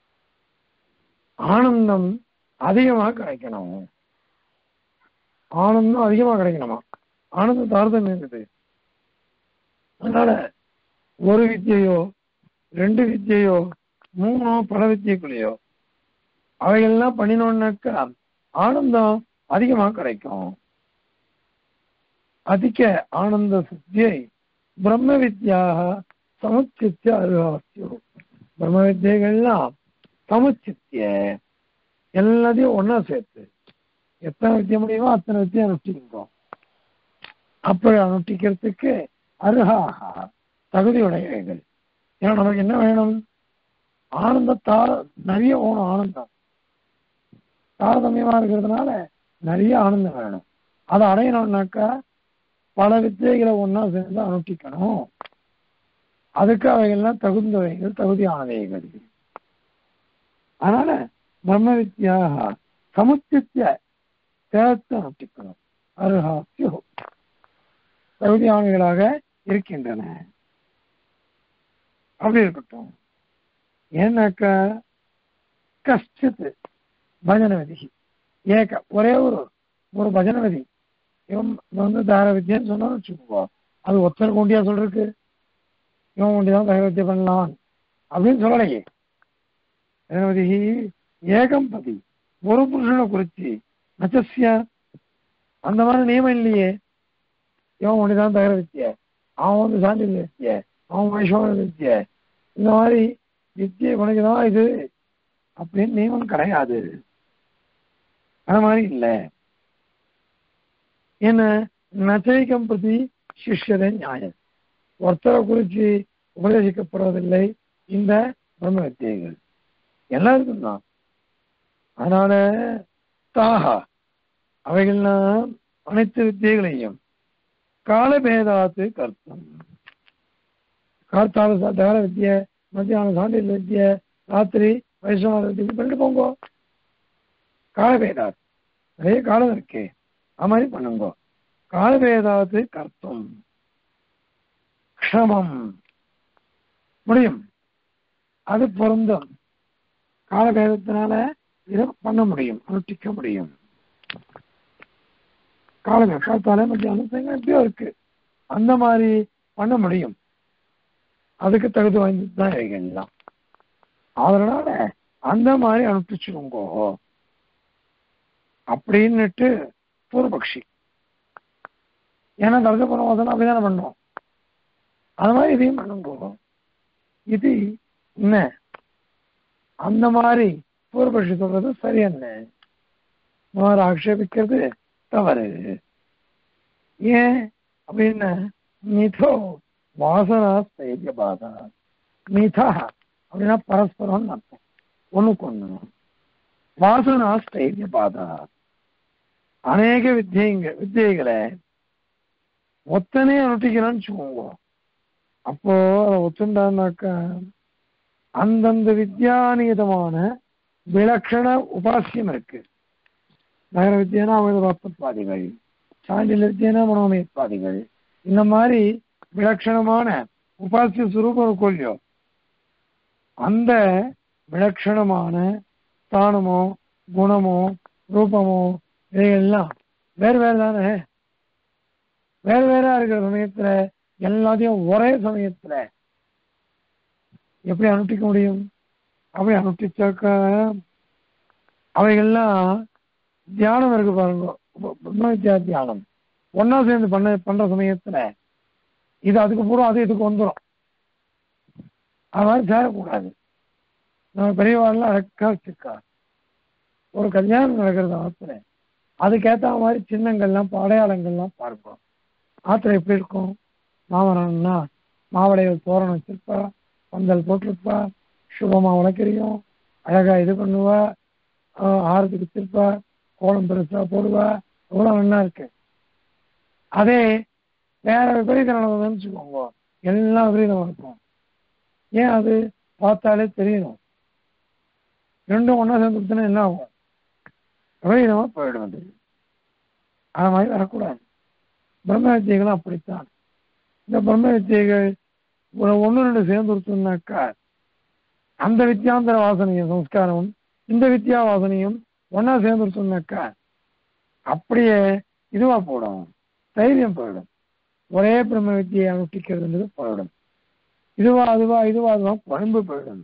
ஆனந்தம் அதிகமா கிடைக்கணும் ஆனந்தம் அதிகமா கிடைக்கணுமா ஆனந்த தாரதம் இருக்குது அதனால ஒரு வித்தியையோ ரெண்டு வித்தியையோ மூணோ பல வித்தியக்குள்ளேயோ அவைகள்லாம் பண்ணினோம்னாக்கா ஆனந்தம் அதிகமா கிடைக்கும் அதிக ஆனந்த சித்தியை பிரம்ம வித்யாக சமுச்சித்திய அருகாசியம் பிரம்ம வித்தியைகள்லாம் சமுச்சித்திய எல்லாத்தையும் ஒன்னா சேர்த்து எத்தனை வித்திய முடியுமோ அத்தனை வித்தியை அனுஷ்டிக்கிறோம் அப்படி அனுஷ்டிக்கிறதுக்கு அருகாக தகுதியுடையவைகள் ஏன்னா நமக்கு என்ன வேணும் ஆனந்தத்தா நிறைய ஓணும் ஆனந்தம் தாரதமியமா இருக்கிறதுனால நிறைய ஆனந்தம் வேணும் அதை அடையணும்னாக்கா பல வித்தியைகளை ஒன்னா சேர்ந்து அனுஷ்டிக்கணும் அதுக்கு அவைகள்லாம் தகுந்தவைகள் தகுதியானவைகள் அதனால பிரம்ம வித்யாக சமுச்சித்திய சேர்த்து அனுஷ்டிக்கணும் அருகாசியோ தகுதியானவைகளாக இருக்கின்றன அப்படி இருக்கட்டும் ஏன்னாக்கா கஷ்டித் பஜன விதி ஏக ஒரே ஒரு ஒரு பஜன விதி இவன் வந்து தார வித்தியன்னு சொன்னா வச்சுக்கோ அது ஒத்தர் கொண்டியா சொல்றதுக்கு இவன் கொண்டிதான் தார வித்தியை பண்ணலாம் அப்படின்னு சொல்லலையே பஜனவதி ஏகம் பதி ஒரு புருஷனை குறிச்சு நச்சசிய அந்த மாதிரி நியமம் இல்லையே இவன் ஒண்டிதான் தகர வித்திய அவன் வந்து சாந்தி வித்திய அவன் வைஷ்ணவ வித்திய இந்த மாதிரி வித்தியை உனக்குதான் இது அப்படின்னு நியமம் கிடையாது அது மாதிரி இல்லை என்ன நச்சைக்கம் பிரதி சிஷ்யதை நியாயம் ஒருத்தரை குறித்து உபதேசிக்கப்படுவதில்லை இந்த பிரம்ம வித்தியைகள் எல்லாருக்கும் தான் அதனால தாகா அவைகள்லாம் அனைத்து வித்தியைகளையும் காலபேதாத்து கர்த்தம் கார்த்தால தகர வித்திய மத்தியானம் சாண்டில் வித்திய ராத்திரி வைஷ்ணவ வித்தியை பண்ணிட்டு போங்க காலபேதாத் நிறைய காலம் இருக்கே அது மாதிரி பண்ணுங்க காலபேதாத்து கர்த்தம் க்ஷமம் முடியும் அது பொருந்தும் காலபேதத்தினால இதை பண்ண முடியும் அனுஷ்டிக்க முடியும் காலமே காத்தால மத்தியானம் சாயங்காலம் எப்படியோ இருக்கு அந்த மாதிரி பண்ண முடியும் அதுக்கு தகுதி வாய்ந்தது தான் இவைகள்லாம் அதனால அந்த மாதிரி அனுப்பிச்சுக்கோங்கோ அப்படின்னுட்டு பூர்வபக்ஷி ஏன்னா தர்ஜ பரவாசனம் அப்படிதானே பண்ணோம் அது மாதிரி இதையும் பண்ணுங்கோ இது என்ன அந்த மாதிரி பூர்வபக்ஷி சொல்றது சரி என்ன இந்த மாதிரி ஆக்ஷேபிக்கிறது தவறு ஏன் அப்படின்னா மிதோ வாசனா ஸ்தைரிய பாதா மிதா அப்படின்னா பரஸ்பரம் அர்த்தம் ஒண்ணுக்கு ஒண்ணு வாசனா ஸ்தைரிய பாதா அநேக வித்தியங்க வித்தியைகளை ஒத்தனே அனுஷ்டிக்கிறேன்னு வச்சுக்கோங்க அப்போ அதை ஒத்துண்டான்னாக்கா அந்தந்த வித்யாநியதமான விலக்ஷண உபாசியம் இருக்கு நகர வித்தியனா அமிர்தபாத்மத்வாதிகள் சாண்டில் வித்தியனா மனோமயத்வாதிகள் இந்த மாதிரி விலட்சணமான உபாசிய சுரூபம் இருக்கும் இல்லையோ அந்த விலட்சணமான ஸ்தானமோ குணமோ ரூபமோ இதையெல்லாம் வேறு வேறு தானே வேறு வேறா இருக்கிற சமயத்துல எல்லாத்தையும் ஒரே சமயத்துல எப்படி அனுஷ்டிக்க முடியும் அப்படி அனுஷ்டிச்சாக்க அவைகள்லாம் தியானம் இருக்கு பாருங்க ப- பிரம்ம வித்யா தியானம் ஒன்னா சேர்ந்து பண்ண பண்ற சமயத்துல இது அதுக்கு பூரா அது இதுக்கு வந்துடும் அது மாதிரி சேரக்கூடாது நம்ம பெரியவாள்லாம் அழகா வச்சிருக்கா ஒரு கல்யாணம் நடக்கிறது ஆத்துல அதுக்கேத்த மாதிரி சின்னங்கள்லாம் அடையாளங்கள்லாம் பார்ப்போம் ஆத்துல எப்படி இருக்கும் மாமரம்னா மாவடையில் தோரணம் வச்சிருப்பா பந்தல் போட்டிருப்பா சுபமா உழைக்கிறியும் அழகா இது பண்ணுவா ஆஹ் ஆரத்துக்கு வச்சிருப்பா கோலம் பெருசா போடுவா எவ்வளவு நல்லா இருக்கு அதே வேற விபரீத நடந்ததுன்னு வச்சுக்கோங்க எல்லாம் விபரீதமா இருக்கும் ஏன் அது பார்த்தாலே தெரியணும் ரெண்டும் ஒண்ணா சேர்ந்து கொடுத்தனா என்ன ஆகும் விபரீதமா போயிடும் அது அது மாதிரி வரக்கூடாது பிரம்ம வித்தியைகளும் அப்படித்தான் இந்த பிரம்ம வித்தியைகள் ஒரு ஒன்று ரெண்டு சேர்ந்து கொடுத்தோம்னாக்கா அந்த வித்யாந்தர வாசனையும் சம்ஸ்காரமும் இந்த வித்யா வாசனையும் ஒன்னா சேர்ந்து கொடுத்தோம்னாக்கா அப்படியே இதுவா போடும் தைரியம் போயிடும் ஒரே பிரம்ம வித்தியை அனுஷ்டிக்கிறதுன்றது போயிடும் இதுவா அதுவா இதுவா அதுவா குழம்பு போயிடும்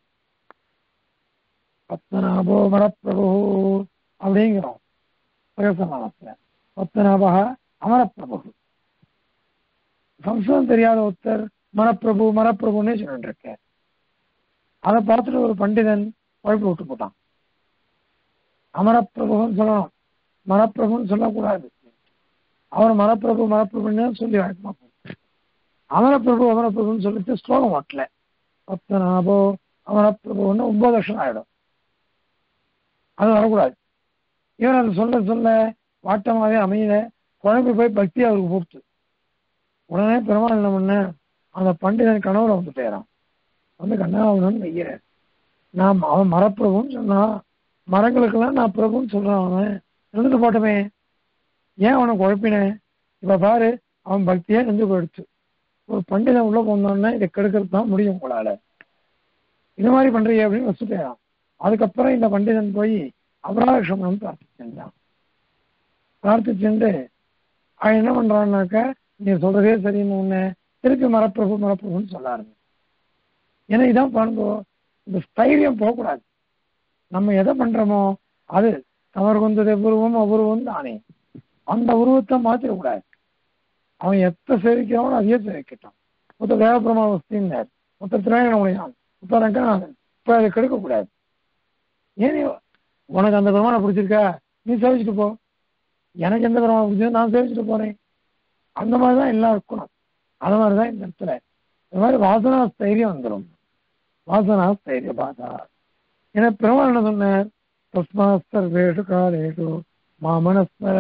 பத்மநாபோ மரப்பிரபு அப்படிங்கிறோம் பிரகசமானத்துல பத்மநாபா அமரப்பிரபு சம்ஸ்கிருதம் தெரியாத ஒருத்தர் மரப்பிரபு மரப்பிரபுன்னே சொல்லிட்டு இருக்கார் அதை பார்த்துட்டு ஒரு பண்டிதன் குழப்பி விட்டு போட்டான் அமரப்பிரபுன்னு சொல்லணும் மரப்பிரபுன்னு சொல்லக்கூடாது அவர் மரப்பிரபு மரப்பிரபுன்னு சொல்லி வழக்கமா போச்சு. அமரப்பிரபு அமரப்பிரபுன்னு சொல்லிட்டு ஸ்லோகம் ஓட்டல பத்மநாபோ அமரப்பிரபுன்னு ஒன்பது வருஷம் ஆயிடும் அது வரக்கூடாது இவன் அதை சொல்ல சொல்ல வாட்டமாவே அமையல குழம்பு போய் பக்தி அவருக்கு போட்டு உடனே பெருமாள் என்ன பண்ண அந்த பண்டிதன் கனவுல வந்து போயிடான் வந்து கண்ணாவனன்னு வைக்கிறார் நான் அவன் மரப்பிரபுன்னு சொன்னான் மரங்களுக்கெல்லாம் நான் பிரபுன்னு சொல்றான் அவன் இருந்துட்டு போட்டமே ஏன் அவனை குழப்பினேன் இப்ப பாரு அவன் பக்தியே நின்று போயிடுச்சு ஒரு பண்டிதன் உள்ள போனோன்னா இதை கெடுக்கிறது தான் முடியும் உங்களால இது மாதிரி பண்றீங்க அப்படின்னு வச்சுட்டான் அதுக்கப்புறம் இந்த பண்டிதன் போய் அபராதம் பிரார்த்திச்சான் பிரார்த்திச்சுட்டு அவன் என்ன பண்றான்னாக்க நீ சொல்றதே சரின்னு ஒண்ணு திருப்பி மரப்பிரபு மரப்பிரபுன்னு சொல்ல ஆரம்பி ஏன்னா இதான் பாருங்க இந்த ஸ்தைரியம் போகக்கூடாது நம்ம எதை பண்றோமோ அது தவறு கொண்டது உருவம் அபூர்வம் தானே அந்த உருவத்தை மாத்திரக்கூடாது அவன் எத்த சேவிக்கிறானோ அதையே சேவிக்கட்டும் மொத்த தேவபிரமா வஸ்தின்னார் மொத்த திரையண முடியும் மொத்த ரங்கநாதன் இப்ப அதை கெடுக்கக்கூடாது ஏன் நீ- உனக்கு அந்த பெருமானை பிடிச்சிருக்கா நீ சேவிச்சுட்டு போ எனக்கு எந்த பெருமானை பிடிச்சது நான் சேவிச்சுட்டு போறேன் அந்த மாதிரி தான் எல்லாம் இருக்கணும் அது மாதிரி தான் இந்த இடத்துல இந்த மாதிரி வாசனா ஸ்தைரியம் வந்துடும் வாசனா ஸ்தைரிய பாதா ஏன்னா பெருமாள் என்ன சொன்னார் தஸ்மாஸ்தர் வேடு காலேடு மாமனஸ்மர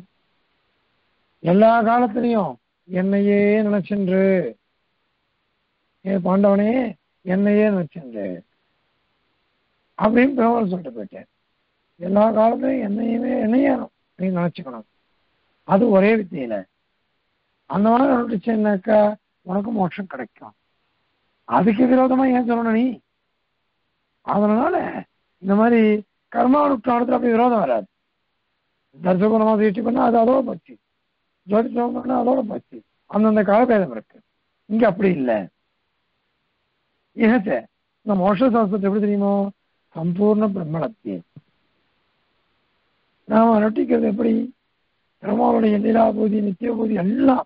எல்லா காலத்திலையும் என்னையே நினைச்சென்று ஏ பாண்டவனே என்னையே நினைச்சென்று அப்படின்னு பெருமாள் சொல்லிட்டு போயிட்டேன் எல்லா காலத்திலையும் என்னையுமே என்னையே நீ நினைச்சுக்கணும் அது ஒரே வித்தியில அந்த மாதிரி நினைச்சேன்னாக்கா உனக்கு மோட்சம் கிடைக்கும் அதுக்கு விரோதமா ஏன் சொல்லணும் நீ அதனால இந்த மாதிரி கர்மானுஷ்டானத்துல அப்படி விரோதம் வராது தர்சகுணமா தீட்சி பண்ணா அது அதோட போச்சு ஜோதிஷம் பண்ணா அதோட போச்சு அந்தந்த காலபேதம் இருக்கு இங்க அப்படி இல்லை ஏச்சே இந்த மோட்ச சாஸ்திரத்தை எப்படி தெரியுமோ சம்பூர்ண பிரம்மணத்தி நாம நட்டிக்கிறது எப்படி பிரம்மாவுடைய லீலாபூதி நித்தியபூதி எல்லாம்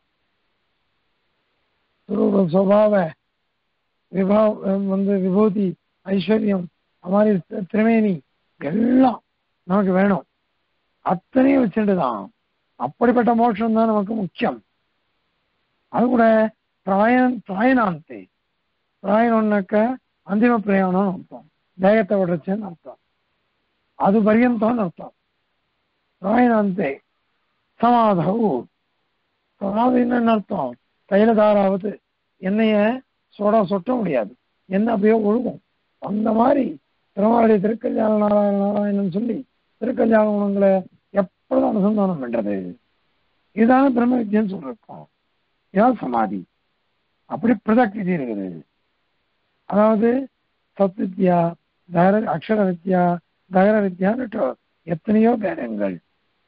சுரூப சுவாவ விபா வந்து விபூதி ஐஸ்வர்யம் அது மாதிரி தி- திரிவேணி எல்லாம் நமக்கு வேணும் அத்தனையும் வச்சுட்டு தான் அப்படிப்பட்ட மோட்சம் தான் நமக்கு முக்கியம் அது கூட பிராயன் பிராயணாந்தே பிராயணம்னாக்க அந்திம பிரயாணம்னு அர்த்தம் தேகத்தை விடுறச்சுன்னு அர்த்தம் அது பரியந்தம்னு அர்த்தம் பிராயணாந்தே சமாதவு சமாதின்னு என்ன அர்த்தம் தைல தாராவது எண்ணெய சோடா சொட்ட முடியாது எண்ணெய் அப்படியே ஒழுகும் அந்த மாதிரி திருமாவளி திருக்கல்யாண நாராயண நாராயணன் சொல்லி திருக்கல்யாண குணங்களை எப்பொழுதும் அனுசந்தானம் பண்றது இதுதானே பிரம்ம வித்யன்னு சொல்லிருக்கோம் இதான் சமாதி அப்படி பிரதக் விதி இருக்குது அதாவது சத் வித்யா தகர அக்ஷர வித்யா தகர வித்யான்னு எத்தனையோ பேதங்கள்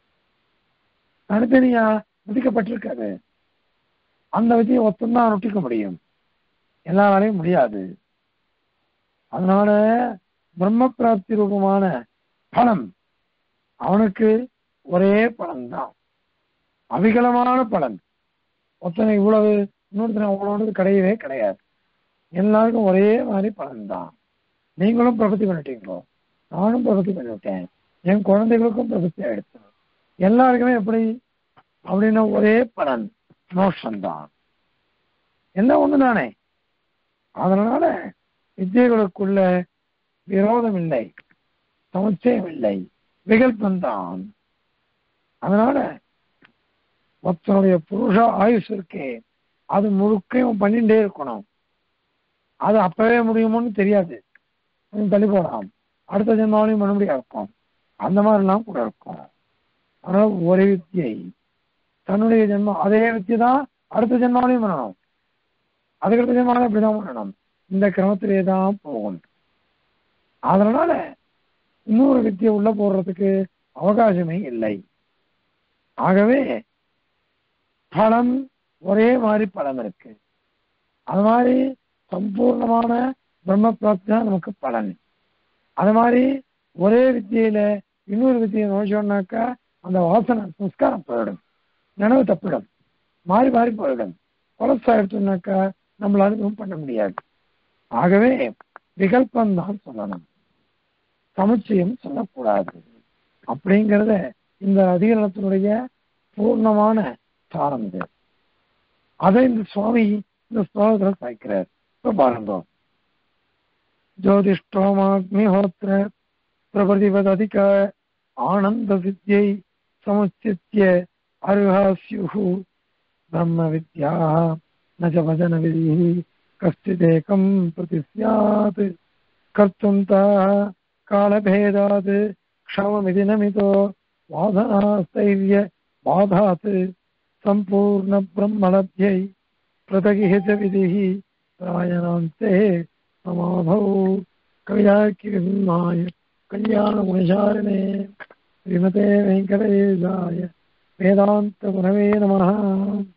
தனித்தனியா விதிக்கப்பட்டிருக்காது அந்த விதியை ஒத்தந்தான் நொட்டிக்க முடியும் எல்லாராலையும் முடியாது அதனால பிரம்ம பிராப்தி ரூபமான பலம் அவனுக்கு ஒரே பலன் தான் அவிகலமான பலன் ஒத்தனை இவ்வளவு இன்னொருத்தனை அவ்வளோது கிடையவே கிடையாது எல்லாருக்கும் ஒரே மாதிரி பலன் தான் நீங்களும் பிரபத்தி பண்ணிட்டீங்களோ நானும் பிரபத்தி பண்ணிவிட்டேன் என் குழந்தைகளுக்கும் பிரபத்தி ஆயிடுச்சு எல்லாருக்குமே எப்படி அப்படின்னா ஒரே பலன் மோஷம்தான் எல்லாம் ஒண்ணுதானே அதனால வித்தியைகளுக்குள்ள விரோதம் இல்லை சமுச்சயம் இல்லை விகல்பந்தான் அதனால ஒருத்தனுடைய புருஷ ஆயுஷ் இருக்கே அது முழுக்கையும் பண்ணிட்டே இருக்கணும் அது அப்பவே முடியுமோன்னு தெரியாது கொஞ்சம் தள்ளி போடலாம் அடுத்த ஜென்மாவிலையும் பண்ண முடியாது இருக்கும் அந்த மாதிரிலாம் கூட இருக்கும் அதனால ஒரே வித்தியை தன்னுடைய ஜென்மம் அதே வித்தியை தான் அடுத்த ஜென்மாவிலையும் பண்ணணும் அதுக்கடுத்த ஜென்மாவிலும் அப்படிதான் பண்ணணும் இந்த கிரமத்திலே தான் போகும் அதனால இன்னொரு வித்தியை உள்ள போடுறதுக்கு அவகாசமே இல்லை ஆகவே பலம் ஒரே மாதிரி பலம் இருக்கு அது மாதிரி சம்பூர்ணமான பிரம்ம பிராப்தி தான் நமக்கு பலன் அது மாதிரி ஒரே வித்தியில இன்னொரு வித்தியை நோச்சோம்னாக்கா அந்த வாசனை சம்ஸ்காரம் போயிடும் நினைவு தப்பிடும் மாறி மாறி போயிடும் கொலசாயிடுச்சுனாக்கா நம்மளால எதுவும் பண்ண முடியாது ஆகவே விகல்பம் தான் சொல்லணும் சமுச்சயம் சொல்லக்கூடாது அப்படிங்கிறத இந்த அதிகரணத்தினுடைய பூர்ணமான சாரம் இது அதை இந்த சுவாமி இந்த ஸ்லோகத்தில் சாய்க்கிறார் இப்ப பாருங்க ஜோதிஷ்டோமாக்னிஹோத்திர பிரபதிவததிக ஆனந்த வித்யை சமுச்சித்ய அருகாஸ்யு பிரம்ம வித்யா ந ச வஜன விதிः கஷ்டிதேகம் பிரதி ஸ்யாத் கர்த்தும் தாः कालभेदात् क्षममिति नमितो वाधनास्थैर्य बाधात् सम्पूर्णब्रह्मलब्ध्यै पृथगिः च विधिः प्रायणान्ते समाधौ कवियाकिर्माय कल्याणगुणशारिणे श्रीमते वेङ्कटेशाय वेदान्तगुणवे नमः